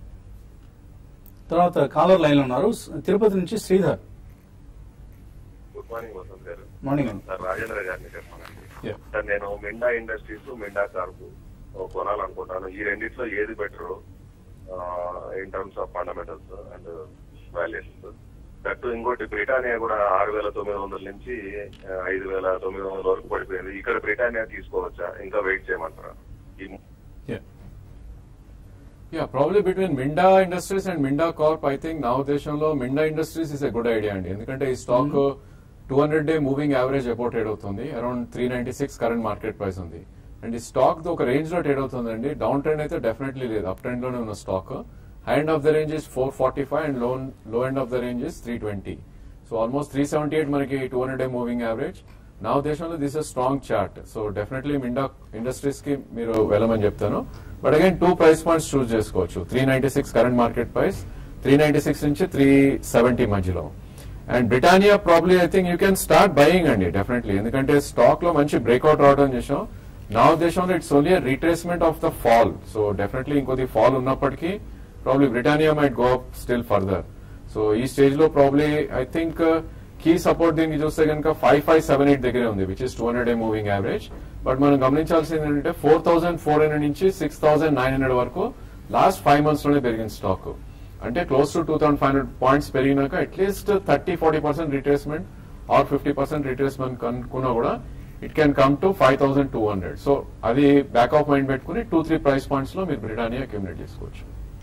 తర్వాత కాలర్ లైన్ లో ఉన్నారు తిరుపతి నుంచి శ్రీధర్ గుడ్ మార్నింగ్ వసంత్ గారు మార్నింగ్ అండి సార్ రాజేంద్ర గారిని చెప్పానండి Yeah. సార్ నేను మిండా ఇండస్ట్రీస్ మిండా కార్పు కొనాలనుకుంటాను ఈ రెండిట్లో ఏది better in terms of fundamentals and valuations that ఇంకోటి బ్రిటానియా కూడా ఆరు వేల తొమ్మిది వందల నుంచి ఐదు వేల తొమ్మిది వందల వరకు పడిపోయింది ఇక్కడ బ్రిటానియా తీసుకోవచ్చా ఇంకా వెయిట్ చేయమంటారా ఈ Yeah. Yeah, probably between Minda Industries and Minda Corp, I think now దేశంలో Minda Industries is a good idea అండి ఎందుకంటే ఈ stock two hundred day moving average above trade అవుతుంది around three ninety six current market price ఉంది and ఈ stock ఒక range లో trade అవుతుందండి డౌన్ ట్రెండ్ అయితే డెఫినెట్లీ లేదు అప్ ట్రెండ్ లోనే ఉన్న stock high end of the range is four forty five and low low end of the range is three twenty so almost three seventy eight మనకి two hundred day moving average నా ఉద్దేశంలో this is strong chart so definitely Minda industries కి మీరు వెళ్ళమని చెప్తాను but again two price points choose చేసుకోవచ్చు three ninety six current market price three ninety six నుంచి three seventy మధ్యలో and Britannia probably I think you can start buying అండి definitely ఎందుకంటే stock లో మంచి బ్రేక్అవుట్ రావడం చేసాం నా ఉద్దేశంలో it's only retracement of the fall so definitely ఇంకొద్ది ఫాల్ ఉన్నప్పటికీ probably Britannia might go up still further so ఈ స్టేజ్ లో probably I think key support దీనికి చూస్తే కనుక ఫైవ్ ఫైవ్ సెవెన్ ఎయిట్ దగ్గరే ఉంది which is two hundred a moving average but మనం గమనించాల్సింది ఏంటంటే ఫోర్ థౌసండ్ ఫోర్ హండ్రెడ్ నుంచి సిక్స్ థౌసండ్ నైన్ హండ్రెడ్ వరకు లాస్ట్ ఫైవ్ మంత్స్ లోనే పెరిగిన స్టాక్ అంటే close to two thousand five hundred points పెరిగినాక atleast thirty forty percent retracement or fifty percent retracement కనుక్కున్నా కూడా it can come to five thousand two hundred so అది back of mind పెట్టుకుని two three price points లో మీరు Britannia accumulate చేసుకోవచ్చు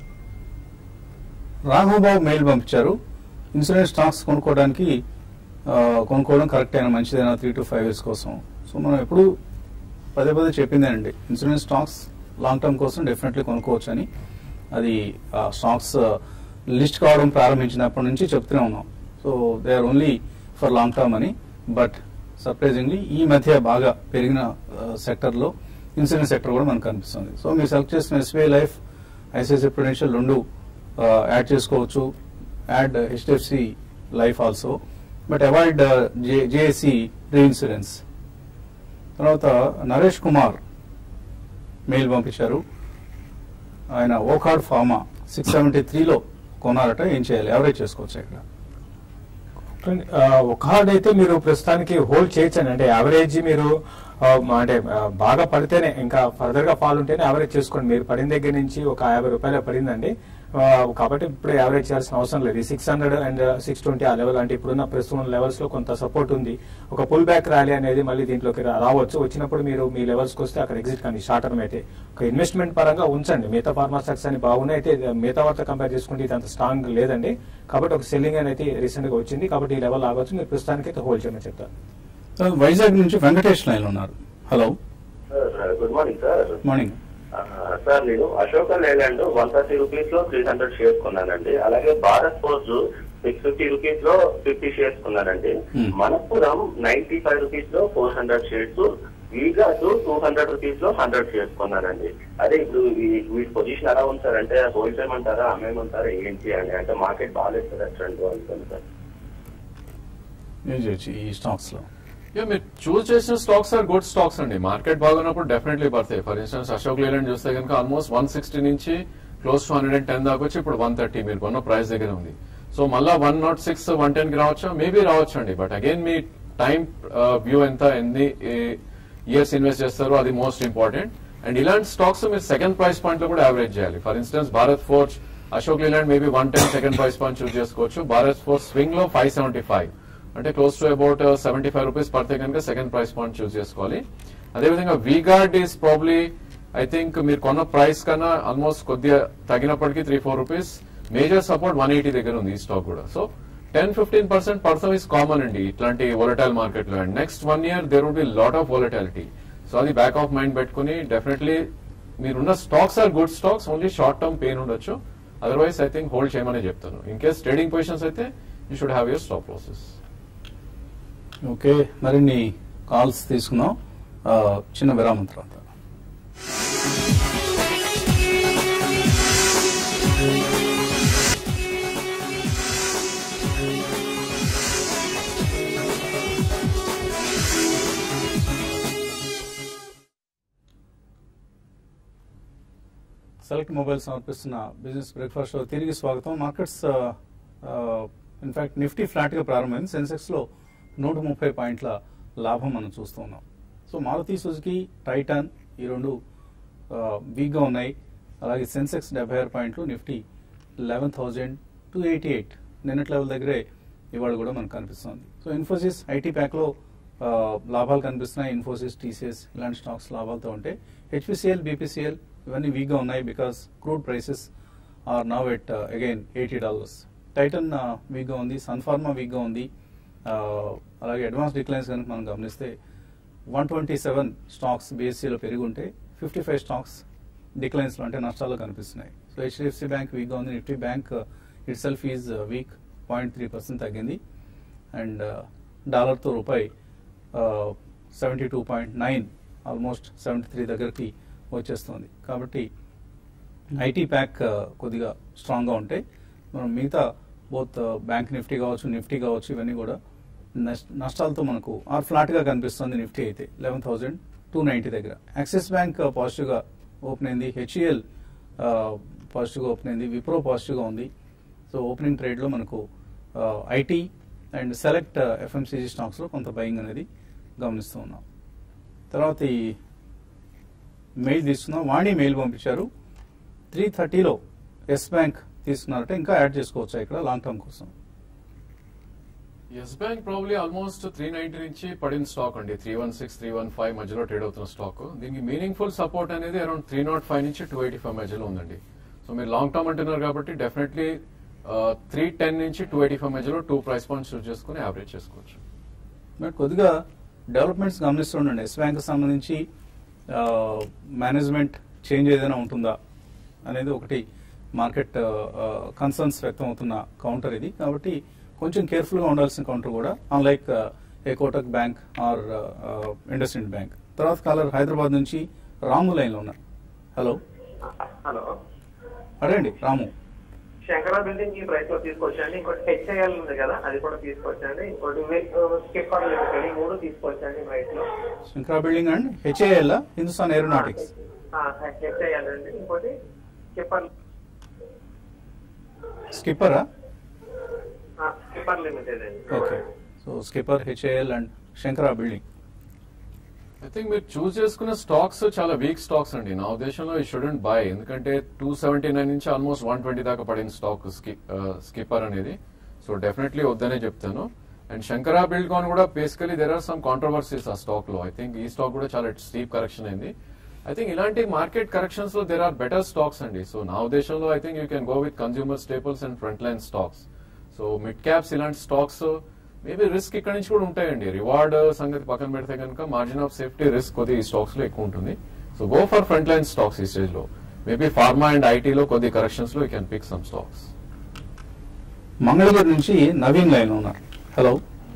Raghavababu mail పంపించారు insurance stocks కొనుక్కోవడానికి ఆ, కొనుక్కోవడం కరెక్ట్ అయిన మంచిదైనా త్రీ టు ఫైవ్ ఇయర్స్ కోసం సో మనం ఎప్పుడు పదే పదే చెప్పిందేనండి ఇన్సూరెన్స్ స్టాక్స్ లాంగ్ టర్మ్ కోసం డెఫినెట్లీ కొనుక్కోవచ్చు అని అది ఆ స్టాక్స్ లిస్ట్ కావడం ప్రారంభించినప్పటి నుంచి చెప్తూనే ఉన్నాం so they are only for long term అని బట్ సర్ప్రైజింగ్లీ ఈ మధ్య బాగా పెరిగిన సెక్టర్లో ఇన్సూరెన్స్ సెక్టర్ కూడా మనకు కనిపిస్తుంది సో మీరు సెలెక్ట్ చేసిన ఎస్బీఐ లైఫ్ ఐసిఐసిఐ ప్రొడెన్షియల్ రెండు యాడ్ చేసుకోవచ్చు add HDFC life also but avoid JAC reinsurance తర్వాత నరేష్ కుమార్ మెయిల్ పంపించారు ఆయన ఓకార్డ్ ఫార్మా సిక్స్ సెవెంటీ త్రీలో కొన్నారట ఏం చేయాలి ఎవరేజ్ చేసుకోవచ్చు ఇక్కడ ఒక హార్డ్ అయితే మీరు ప్రస్తుతానికి హోల్డ్ చేయొచ్చండి అంటే యావరేజ్ మీరు ఆ, అంటే ఆ, బాగా పడితేనే ఇంకా ఫర్దర్ గా ఫాల్ ఉంటేనే యావరేజ్ చేసుకోండి మీరు పడిన దగ్గర నుంచి ఒక యాభై రూపాయలు పడిందండి ఆ, కాబట్టి ఇప్పుడు యావరేజ్ చేయాల్సిన అవసరం లేదు six hundred and six twenty ఆ లెవెల్ అంటే ఇప్పుడున్న ప్రస్తుతం లెవెల్స్ లో కొంత సపోర్ట్ ఉంది ఒక పుల్ బ్యాక్ ర్యాలీ అనేది మళ్ళీ దీంట్లోకి రా- రావచ్చు వచ్చినప్పుడు మీరు మీ లెవెల్స్ కి వస్తే అక్కడ ఎగ్జిట్ కానీ షార్ట్ టర్మ్ అయితే ఒక ఇన్వెస్ట్మెంట్ పరంగా ఉంచండి మిగతా ఫార్మా స్టాక్స్ అని బాగున్నాయి అయితే ఇది మిగతా వాటితో కంపేర్ చేసుకుంటే ఇది అంత స్ట్రాంగ్ లేదండి కాబట్టి ఒక సెల్లింగ్ అనేది రీసెంట్ గా వచ్చింది కాబట్టి ఈ లెవెల్ ఆగొచ్చు మీరు ప్రస్తుతానికి అయితే హోల్డ్ చేయమని చెప్తారు తర్వాత వైజాగ్ నుంచి వెంకటేష్ లైన్ ఉన్నారు hello sir good morning sir morning ఆ, సార్ నేను Ashok Leyland one thirty rupees లో త్రీ హండ్రెడ్ షేర్స్ కొన్నానండి అలాగే Bharat forge six fifty rupees లో ఫిఫ్టీ షేర్స్ కొన్నానండి Hmm. Manappuram ninety five rupees లో ఫోర్ హండ్రెడ్ షేర్స్ వీగాస్ టూ హండ్రెడ్ రూపీస్ లో హండ్రెడ్ షేర్స్ కొన్నానండి అదే ఇప్పుడు ఈ- వీటి పొజిషన్ ఎలా ఉంది సార్ అంటే హోల్ చేయమంటారా అమ్మేయమంటారా ఏంటి అని అంటే మార్కెట్ బాగాలేదు సార్ ట్రెండ్ అనుకోండి సార్ ఏం చేయొచ్చు ఈ స్టాక్స్ లో యా మీరు చూస్ చేసిన స్టాక్స్ ఆర్ గుడ్ స్టాక్స్ అండి మార్కెట్ బాగున్నప్పుడు డెఫినెట్లీ పడతాయి ఫర్ ఇన్స్టెన్స్ అశోక్ లేలాండ్ చూస్తే కనుక ఆల్మోస్ట్ వన్ సిక్స్టీ నుంచి close to hundred and ten దాకా వచ్చి ఇప్పుడు వన్ థర్టీ మీరు కొన్న ప్రైస్ దగ్గర ఉంది సో మళ్ళా one nought six one ten కి రావచ్చా మేబీ రావచ్చు అండి బట్ అగైన్ మీ టైం వ్యూ ఎంత ఎన్ని ఇయర్స్ ఇన్వెస్ట్ చేస్తారో అది మోస్ట్ ఇంపార్టెంట్ అండ్ ఇలాంటి స్టాక్స్ మీరు సెకండ్ ప్రైస్ పాయింట్ లో కూడా యావరేజ్ చేయాలి for instance Bharat forge Ashok Leyland maybe one ten second price point choose చేసుకోవచ్చు భారత్ ఫోర్స్ స్వింగ్ లో ఫైవ్ సెవెంటీ ఫైవ్ అంటే close to about seventy five rupees పడితే కనుక సెకండ్ ప్రైస్ పాయింట్ చూస్ చేసుకోవాలి అదేవిధంగా V Guard is probably I think మీరు కొన్న ప్రైస్ కన్నా ఆల్మోస్ట్ కొద్దిగా తగినప్పటికీ three four rupees major support one eighty దగ్గర ఉంది ఈ స్టాక్ కూడా so ten fifteen percent person is common అండి ఇట్లాంటి వొలటైల్ మార్కెట్ లో and next one year there would be lot of volatility so అది బ్యాక్ ఆఫ్ మైండ్ పెట్టుకుని డెఫినెట్లీ మీరున్న stocks are good stocks only short term pain ఉండొచ్చు otherwise I think hold చేయమని చెప్తాను ఇన్ కేస్ ట్రేడింగ్ పొజిషన్స్ అయితే you should have your stop losses okay మరిన్ని calls తీసుకుందాం ఆ, చిన్న విరామం తర్వాత సెలెక్ట్ మొబైల్ సమర్పిస్తున్న బిజినెస్ బ్రేక్ఫాస్ట్ షో తిరిగి స్వాగతం మార్కెట్స్ ఇన్ఫాక్ట్ నిఫ్టీ ఫ్లాట్ గా ప్రారంభమైంది సెన్సెక్స్ లో నూట ముప్పై పాయింట్ల లాభం మనం చూస్తూ ఉన్నాం సో మారుతి సుజుకి టైటాన్ ఈ రెండు వీక్గా ఉన్నాయి అలాగే సెన్సెక్స్ డెబ్బై ఆరు పాయింట్లు Nifty eleven thousand two eighty eight నిన్నటి లెవెల్ దగ్గరే ఇవాళ కూడా మనకు కనిపిస్తుంది సో ఇన్ఫోసిస్ ఐటీ ప్యాక్లో లాభాలు కనిపిస్తున్నాయి ఇన్ఫోసిస్ టీసీఎస్ ఇలాంటి స్టాక్స్ లాభాలతో ఉంటే హెచ్పిసిఎల్ బీపీసీఎల్ ఇవన్నీ వీక్గా ఉన్నాయి because crude prices are now at again eighty dollars Titan వీక్గా ఉంది సన్ఫార్మా వీక్గా ఉంది Uh, అలాగే అడ్వాన్స్ డిక్లైన్స్ కనుక మనం గమనిస్తే వన్ ట్వంటీ సెవెన్ స్టాక్స్ బీఎస్సీలో పెరిగి ఉంటే ఫిఫ్టీ ఫైవ్ స్టాక్స్ డిక్లైన్స్లో అంటే నష్టాల్లో కనిపిస్తున్నాయి సో హెచ్డిఎఫ్సి బ్యాంక్ వీక్గా ఉంది Nifty bank itself is weak point three percent తగ్గింది అండ్ డాలర్తో రూపాయి seventy two point nine almost seventy three దగ్గరికి వచ్చేస్తుంది కాబట్టి ఐటీ ప్యాక్ కొద్దిగా స్ట్రాంగ్గా ఉంటే మనం మిగతా బోత్ బ్యాంక్ నిఫ్టీ కావచ్చు నిఫ్టీ కావచ్చు ఇవన్నీ కూడా నష్ట- నష్టాలతో మనకు ఆర్ ఫ్లాట్గా కనిపిస్తుంది నిఫ్టీ అయితే లెవెన్ థౌసండ్ టూ నైంటీ దగ్గర యాక్సిస్ బ్యాంక్ పాజిటివ్గా ఓపెన్ అయింది హెచ్ఈఎల్ పాజిటివ్గా ఓపెన్ అయింది విప్రో పాజిటివ్గా ఉంది సో ఓపెనింగ్ ట్రేడ్లో మనకు ఐటీ అండ్ సెలెక్ట్ ఎఫ్ఎంసీజీ స్టాక్స్లో కొంత బయింగ్ అనేది గమనిస్తూ ఉన్నాం తర్వాత ఈ మెయిల్ తీసుకున్నాం వాణి మెయిల్ పంపించారు త్రీ థర్టీలో ఎస్ బ్యాంక్ తీసుకున్నారంటే ఇంకా యాడ్ చేసుకోవచ్చా ఇక్కడ లాంగ్ టర్మ్ కోసం Yes bank probably almost three ninety నుంచి పడిన స్టాక్ అండి three one six three one five మధ్యలో ట్రేడ్ అవుతున్న స్టాక్ దీనికి మీనింగ్ఫుల్ సపోర్ట్ అనేది అరౌండ్ త్రీ నాట్ ఫైవ్ నుంచి టూ ఎయిటీ ఫైవ్ మధ్యలో ఉందండి సో మీరు లాంగ్ టర్మ్ అంటున్నారు కాబట్టి డెఫినెట్లీ త్రీ టెన్ నుంచి టూ ఎయిటీ ఫైవ్ మధ్యలో టూ ప్రైస్ పాయింట్స్ చూస్ చేసుకుని యావరేజ్ చేసుకోవచ్చు బట్ కొద్దిగా డెవలప్మెంట్స్ గమనిస్తుండండి ఎస్ బ్యాంక్ సంబంధించి మేనేజ్మెంట్ చేంజ్ ఏదైనా ఉంటుందా అనేది ఒకటి మార్కెట్ కన్సర్న్స్ వ్యక్తం అవుతున్న కౌంటర్ ఇది కాబట్టి కొంచెం కేర్ఫుల్గా ఉండాల్సిన కౌంటర్ కూడా unlike a Kotak bank or IndusInd bank తర్వాత కాలర్ హైదరాబాద్ నుంచి రాము లైన్లో ఉన్నారు హలో హలో అడగండి రాము శంకర బిల్డింగ్ ఈ ప్రైస్ లో తీసుకొచ్చండి ఇంకోటి హెచ్ఐఎల్ ఉంది కదా అది కూడా తీసుకొచ్చండి ఇంకోటి స్కిప్పర్ లిమిటెడ్ ఈ మూడు తీసుకొచ్చండి ప్రైస్ లో Shankara building and HAL Hindustan aeronautics HIL అండి ఇంకోటి స్కిప్పర్ స్కిప్పరా స్కిప్పర్ లిమిటెడ్ అండి okay so Skipper HAL and Shankara building I think మీరు చూస్ చేసుకున్న స్టాక్స్ చాలా వీక్ స్టాక్స్ అండి నా ఉద్దేశంలో ఈ షుడెంట్ బై ఎందుకంటే టూ సెవెంటీ నైన్ నుంచి ఆల్మోస్ట్ వన్ ట్వంటీ దాకా పడిన స్టాక్ స్కిప్పర్ అనేది సో డెఫినెట్లీ వద్దనే చెప్తాను అండ్ శంకరా బిల్డ్ కాన్ కూడా basically there are some controversies ఆ స్టాక్ లో ఐ థింక్ ఈ స్టాక్ కూడా చాలా స్టీప్ కరెక్షన్ అయింది ఐ థింక్ ఇలాంటి మార్కెట్ కరెక్షన్స్ లో దెర్ ఆర్ బెటర్ స్టాక్స్ అండి సో నా ఉద్దేశంలో I think you can go with consumer staples and front line stocks so mid caps ఇలాంటి స్టాక్స్ మేబీ రిస్క్ ఇక్కడ నుంచి కూడా ఉంటాయండి రివార్డ్ సంగతి పక్కన పెడితే కనుక మార్జిన్ ఆఫ్ సేఫ్టీ రిస్క్ కొద్దిగా ఈ స్టాక్స్ లో ఎక్కువ ఉంటుంది so go for front line stocks ఈ స్టేజ్ లో మేబీ ఫార్మా అండ్ ఐటీలో కొద్ది కరెక్షన్స్ లో you can pick some stocks Mangalagiri నుంచి నవీన్ లైన్ ఉన్నారు హలో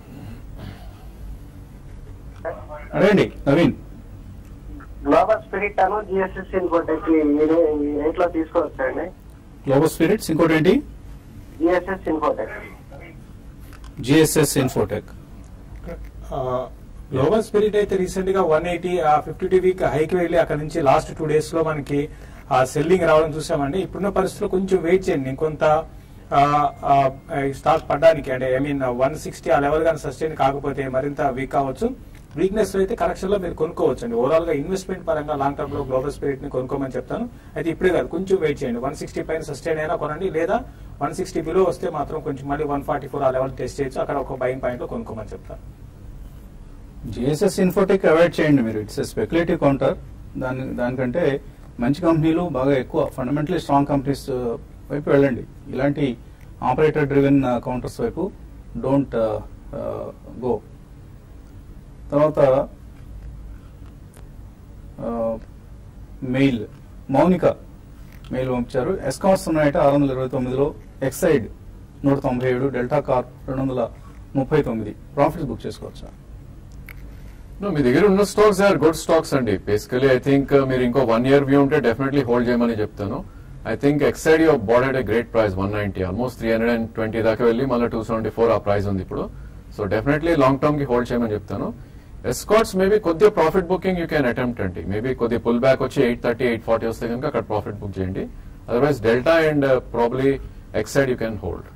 అడగండి నవీన్ గ్లోబల్ స్పిరిట్ అను జిఎస్ఎస్ ఇన్ఫోటెక్ ఈ రేట్ లో తీసుకోవచ్చండి గ్లోబల్ స్పిరిట్స్ ఇంకోటి ఏంటి GSS infotech GSS infotech global spirit అయితే రీసెంట్ గా one eighty fifty two week హైకి వెళ్ళి అక్కడ నుంచి లాస్ట్ టూ డేస్ లో మనకి ఆ సెల్లింగ్ రావడం చూసామండి ఇప్పుడున్న పరిస్థితుల్లో కొంచెం వెయిట్ చేయండి ఇంకొంత స్టాక్ పడడానికి అంటే ఐ మీన్ వన్ సిక్స్టీ ఆ లెవెల్ కానీ సస్టైన్ కాకపోతే మరింత వీక్ కావచ్చు వీక్నెస్ అయితే కరెక్షన్ లో మీరు కొనుక్కోవచ్చు అండి ఓవరాల్ గా ఇన్వెస్ట్మెంట్ పరంగా లాంగ్ టర్మ్ లో గ్లోబల్ స్పిరిట్ ని కొనుక్కోమని చెప్తాను అయితే ఇప్పుడే కాదు కొంచెం వెయిట్ చేయండి వన్ సిక్స్టీ పైన సస్టైన్ అయినా కొనండి లేదా వన్ సిక్స్టీ బిలో వస్తే మాత్రం కొంచెం మళ్ళీ వన్ ఫార్టీ ఫోర్ ఆ లెవెల్ టెస్ట్ చేయొచ్చు అక్కడ ఒక బయింగ్ పాయింట్ లో కొనుక్కోమని చెప్తాను జిఎస్ఎస్ ఇన్ఫోటెక్ అవాయిడ్ చేయండి మీరు ఇట్స్ స్పెక్యులేటివ్ కౌంటర్ దాని దానికంటే మంచి కంపెనీలు బాగా ఎక్కువ ఫండమెంటలీ స్ట్రాంగ్ కంపెనీస్ వైపు వెళ్ళండి ఇలాంటి ఆపరేటర్ డ్రివెన్ కౌంటర్స్ వైపు డోంట్ గో తర్వాత మెయిల్ మౌనిక మెయిల్ పంపించారు ఎస్కాట్స్ ఉన్నాయట ఆరు వందల ఇరవై తొమ్మిదిలో ఎక్సైడ్ నూట తొంభై ఏడు డెల్టా కార్ రెండు వందల ముప్పై తొమ్మిది ప్రాఫిట్స్ బుక్ చేసుకోవచ్చా No, మీ దగ్గర ఉన్న స్టాక్స్ ఆర్ గుడ్ స్టాక్స్ అండి బేసికలీ ఐ థింక్ మీరు ఇంకో వన్ ఇయర్ వ్యూ ఉంటే డెఫినెట్లీ హోల్డ్ చేయమని చెప్తాను I think Exide your bought at great price one ninety almost three hundred and twenty దాకా వెళ్ళి మళ్ళీ టూ సెవెంటీ ఫోర్ ఆ ప్రైస్ ఉంది ఇప్పుడు సో డెఫినెట్లీ లాంగ్ టర్మ్ కి హోల్డ్ చేయమని చెప్తాను ఎస్కాట్స్ మేబీ కొద్దిగా profit booking you can attempt అండి మేబీ కొద్దిగా పుల్ బ్యాక్ వచ్చి ఎయిట్ థర్టీ ఎయిట్ ఫార్టీ వస్తే కనుక అక్కడ ప్రాఫిట్ బుక్ చేయండి otherwise Delta and probably Exide you can hold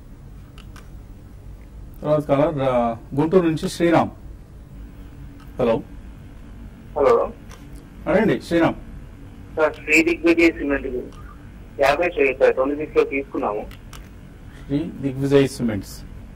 తర్వాత కలర్ గుంటూరు నుంచి శ్రీరామ్ హలో హలో అడండి శ్రీరామ్ సార్ శ్రీ దిగ్విజయ్ సిమెంట్ యాభై చేయొచ్చు సార్ ట్వంటీ సిక్స్ లో తీసుకున్నాము శ్రీ దిగ్విజయ్ సిమెంట్స్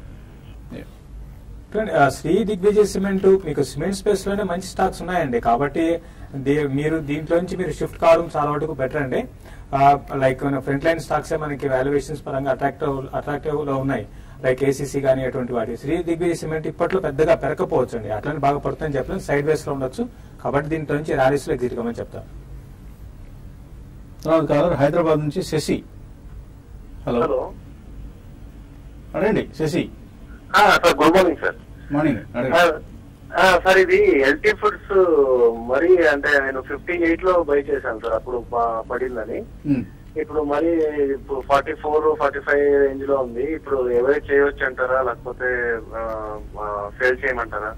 చూడండి, ఆ శ్రీ దిగ్విజయ్ సిమెంట్ మీకు సిమెంట్ స్పేస్ లోనే మంచి స్టాక్స్ ఉన్నాయండి కాబట్టి దీ- మీరు దీంట్లో నుంచి మీరు షిఫ్ట్ కావడం చాలా వరకు బెటర్ అండి లైక్ ఫ్రంట్ లైన్ స్టాక్స్ మనకి వాల్యుయేషన్స్ పరంగా అట్రాక్టివ్ అట్రాక్టివ్ లో ఉన్నాయి లైక్ ఏసీసీ కానీ అటువంటి వాటి శ్రీ దిగ్విజయ్ సిమెంట్ ఇప్పట్లో పెద్దగా పెరగకపోవచ్చు అండి అట్లనే బాగా పడుతుందని చెప్పలేను సైడ్ వేస్ లో ఉండొచ్చు కాబట్టి దీంట్లో నుంచి ర్యాలీస్ లో ఎగ్జిట్ కమని చెప్తాను తర్వాత కలర్ హైదరాబాద్ నుంచి శశి హలో హలో అడండి Sashi sir good morning sir morning అడగండి ఆ, సార్ ఇది ఎల్టీ ఫుడ్స్ మరి అంటే నేను ఫిఫ్టీన్ ఎయిట్ లో బై చేశాను సార్ అప్పుడు ప- పడిందని ఉమ్. ఇప్పుడు మరి ఇప్పుడు forty four forty five range లో ఉంది ఇప్పుడు ఎవరైతే చేయొచ్చు అంటారా లేకపోతే సేల్ చేయమంటారా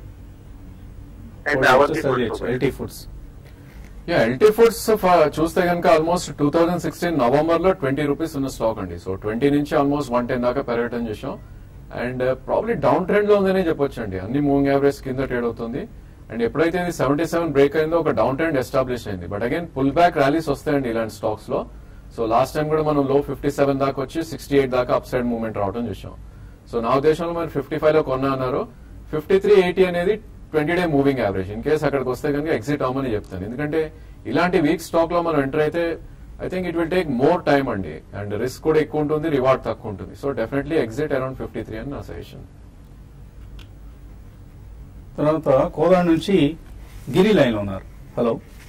అండ్ అవంతి Sell foods చేయొచ్చు, LT foods yeah LT foods చూస్తే కనుక almost two thousand sixteen November లో ట్వంటీ రూపీస్ ఉన్న స్టాక్ అండి సో ట్వంటీ నుంచి ఆల్మోస్ట్ వన్ టెన్ దాకా పెరగటం చేసాం అండ్ ప్రాబ్లీ డౌన్ ట్రెండ్ లో ఉందనే చెప్పొచ్చు అండి అన్ని మూవింగ్ యావరేజ్ కింద ట్రేడ్ అవుతుంది అండ్ ఎప్పుడైతే ఇది సెవెంటీ సెవెన్ బ్రేక్ అయిందో ఒక డౌన్ ట్రెండ్ ఎస్టాబ్లిష్ అయింది but again pull back rallies వస్తాయండి ఇలాంటి స్టాక్స్ లో సో లాస్ట్ టైం కూడా మనం లో ఫిఫ్టీ సెవెన్ దాకా వచ్చి సిక్స్టీ ఎయిట్ దాకా అప్ సైడ్ మూవ్మెంట్ రావడం చూసాం సో నా ఉద్దేశంలో మరి ఫిఫ్టీ ఫైవ్ లో కొన్నా అన్నారు ఫిఫ్టీ త్రీ ఎయిటీ అనేది twenty day moving average in case అక్కడికి వస్తే కనుక ఎగ్జిట్ అవ్వమని చెప్తాను ఎందుకంటే ఇలాంటి వీక్ స్టాక్ లో మనం ఎంటర్ అయితే I think it will take more time అండి అండ్ రిస్క్ కూడా ఎక్కువ ఉంటుంది రివార్డ్ తక్కువ ఉంటుంది so definitely exit around fifty three అని నా సజెషన్ తర్వాత కోదాడ నుంచి గిరి లైన్ ఉన్నారు హలో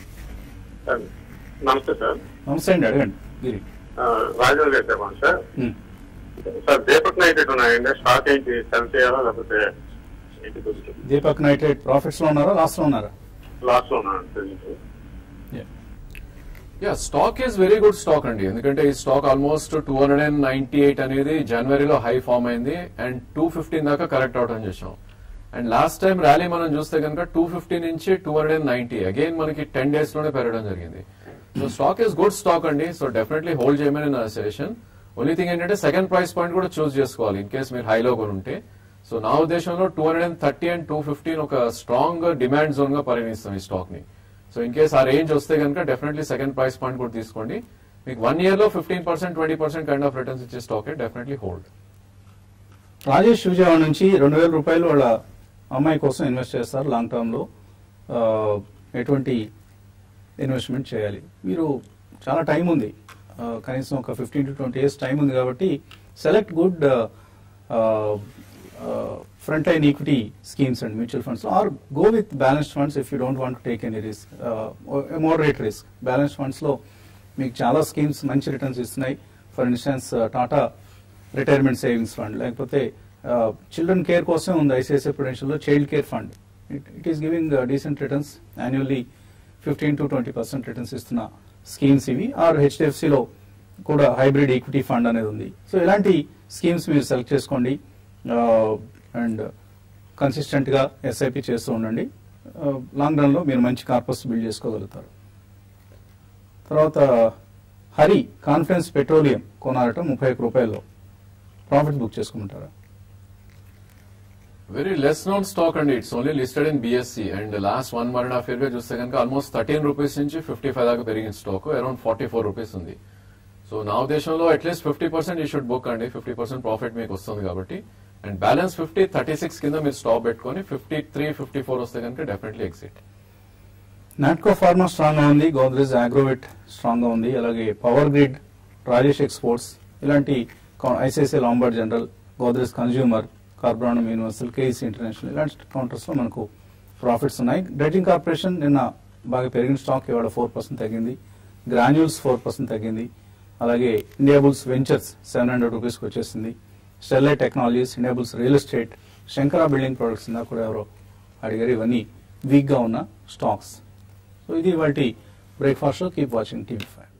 నమస్తే సార్ నమస్తే అండి అడగండి గిరి రాజు గారు చెప్పండి సార్ ఉమ్. సార్ దీపక్ నైట్ ఉన్నాయండి స్టాక్ ఏంటి సెల్ చేయాలా లేకపోతే ఏంటి కొంచెం దీపక్ నైట్రేట్ ప్రాఫిట్స్ లో ఉన్నారా లాస్ట్ లో ఉన్నారా లాస్ట్ లో ఉన్నాను తెలియదు. Yeah stock is very good stock అండి ఎందుకంటే ఈ stock almost two hundred and ninety eight అనేది జనవరిలో హై ఫామ్ అయింది అండ్ టూ ఫిఫ్టీన్ దాకా కరెక్ట్ అవటం చేసాం అండ్ లాస్ట్ టైం ర్యాలీ మనం చూస్తే కనుక టూ ఫిఫ్టీ నుంచి two hundred and ninety again మనకి టెన్ డేస్ లోనే పెరగడం జరిగింది so stock is good stock అండి సో డెఫినెట్లీ హోల్డ్ చేయమని నా సజెషన్ ఓన్లీ థింగ్ ఏంటంటే సెకండ్ ప్రైస్ పాయింట్ కూడా చూస్ చేసుకోవాలి ఇన్ కేస్ మీరు హైలో కొని ఉంటే సో నా ఉద్దేశంలో two hundred and thirty and two fifteen ఒక స్ట్రాంగ్ డిమాండ్ జోన్ గా పరిగణిస్తాం ఈ స్టాక్ ని సో ఇన్ కేస్ ఆ రేంజ్ వస్తే కనుక డెఫినెట్లీ సెకండ్ ప్రైస్ పాయింట్ కూడా తీసుకోండి మీకు వన్ ఇయర్ లో fifteen percent twenty percent kind of returns ఇచ్చే stock definitely hold Rajesh Vijayawada నుంచి రెండు వేల రూపాయలు వాళ్ళ అమ్మాయి కోసం ఇన్వెస్ట్ చేస్తారు లాంగ్ టర్మ్ లో ఆ, ఎటువంటి ఇన్వెస్ట్మెంట్ చేయాలి మీరు చాలా టైం ఉంది ఆ, కనీసం ఒక fifteen to twenty years time ఉంది కాబట్టి select good front line equity schemes and mutual funds or go with balanced funds if you don't want take any risk moderate risk balanced funds లో మీకు చాలా schemes మంచి returns ఇస్తున్నాయి for instance Tata retirement savings fund లేకపోతే children care కోసం ఉంది ICICI prudential లో child care fund it is giving decent returns annually fifteen to twenty percent returns ఇస్తున్న స్కీమ్స్ ఇవి ఆర్ హెచ్డిఎఫ్సిలో కూడా హైబ్రిడ్ ఈక్విటీ ఫండ్ అనేది ఉంది సో ఇలాంటి స్కీమ్స్ మీరు సెలెక్ట్ చేసుకోండి అండ్ కన్సిస్టెంట్ గా ఎస్ఐపి చేస్తూ ఉండండి లాంగ్ రన్ లో మీరు మంచి కార్పస్ బిల్డ్ చేసుకోగలుగుతారు తర్వాత హరి కాన్ఫిడెన్స్ పెట్రోలియం కొనారట ముప్పై ఒక్క రూపాయల్లో ప్రాఫిట్ బుక్ చేసుకుంటారా వెరీ లెస్ నోన్ స్టాక్ అండి it's only listed in BSE and last one one and half year గా చూస్తే కనుక ఆల్మోస్ట్ థర్టీన్ రూపీస్ నుంచి ఫిఫ్టీ ఫైవ్ దాకా పెరిగిన stock around forty four rupees ఉంది సో నా ఉద్దేశంలో అట్లీస్ట్ ఫిఫ్టీ పర్సెంట్ ఈ షుడ్ బుక్ అండి ఫిఫ్టీ పర్సెంట్ ప్రాఫిట్ మీకు వస్తుంది కాబట్టి and balance fifty thirty six కింద మీరు స్టాప్ పెట్టుకొని ఫిఫ్టీ త్రీ ఫిఫ్టీ ఫోర్ వస్తే కనుక definitely exit Natco pharma strong గా ఉంది గోద్రేజ్ అగ్రోవెట్ స్ట్రాంగ్ గా ఉంది అలాగే పవర్ గ్రిడ్ రాజేష్ ఎక్స్పోర్ట్స్ ఇలాంటి ICICI lombard general Godrej consumer carborundum universal KEC international ఇలాంటి కౌంటర్స్ లో మనకు ప్రాఫిట్స్ ఉన్నాయి డైటింగ్ కార్పొరేషన్ నిన్న బాగా పెరిగిన స్టాక్ ఇవాళ ఫోర్ పర్సెంట్ తగ్గింది గ్రాన్యూల్స్ ఫోర్ పర్సెంట్ తగ్గింది అలాగే ఇండియాబుల్స్ వెంచర్స్ సెవెన్ హండ్రెడ్ రూపీస్కి వచ్చేసింది sterlite technologies Indiabulls real estate Shankara building products ఇందా కూడా ఎవరో అడిగారు ఇవన్నీ వీక్ గా ఉన్న స్టాక్స్ సో ఇది వాటి breakfast keep watching TV five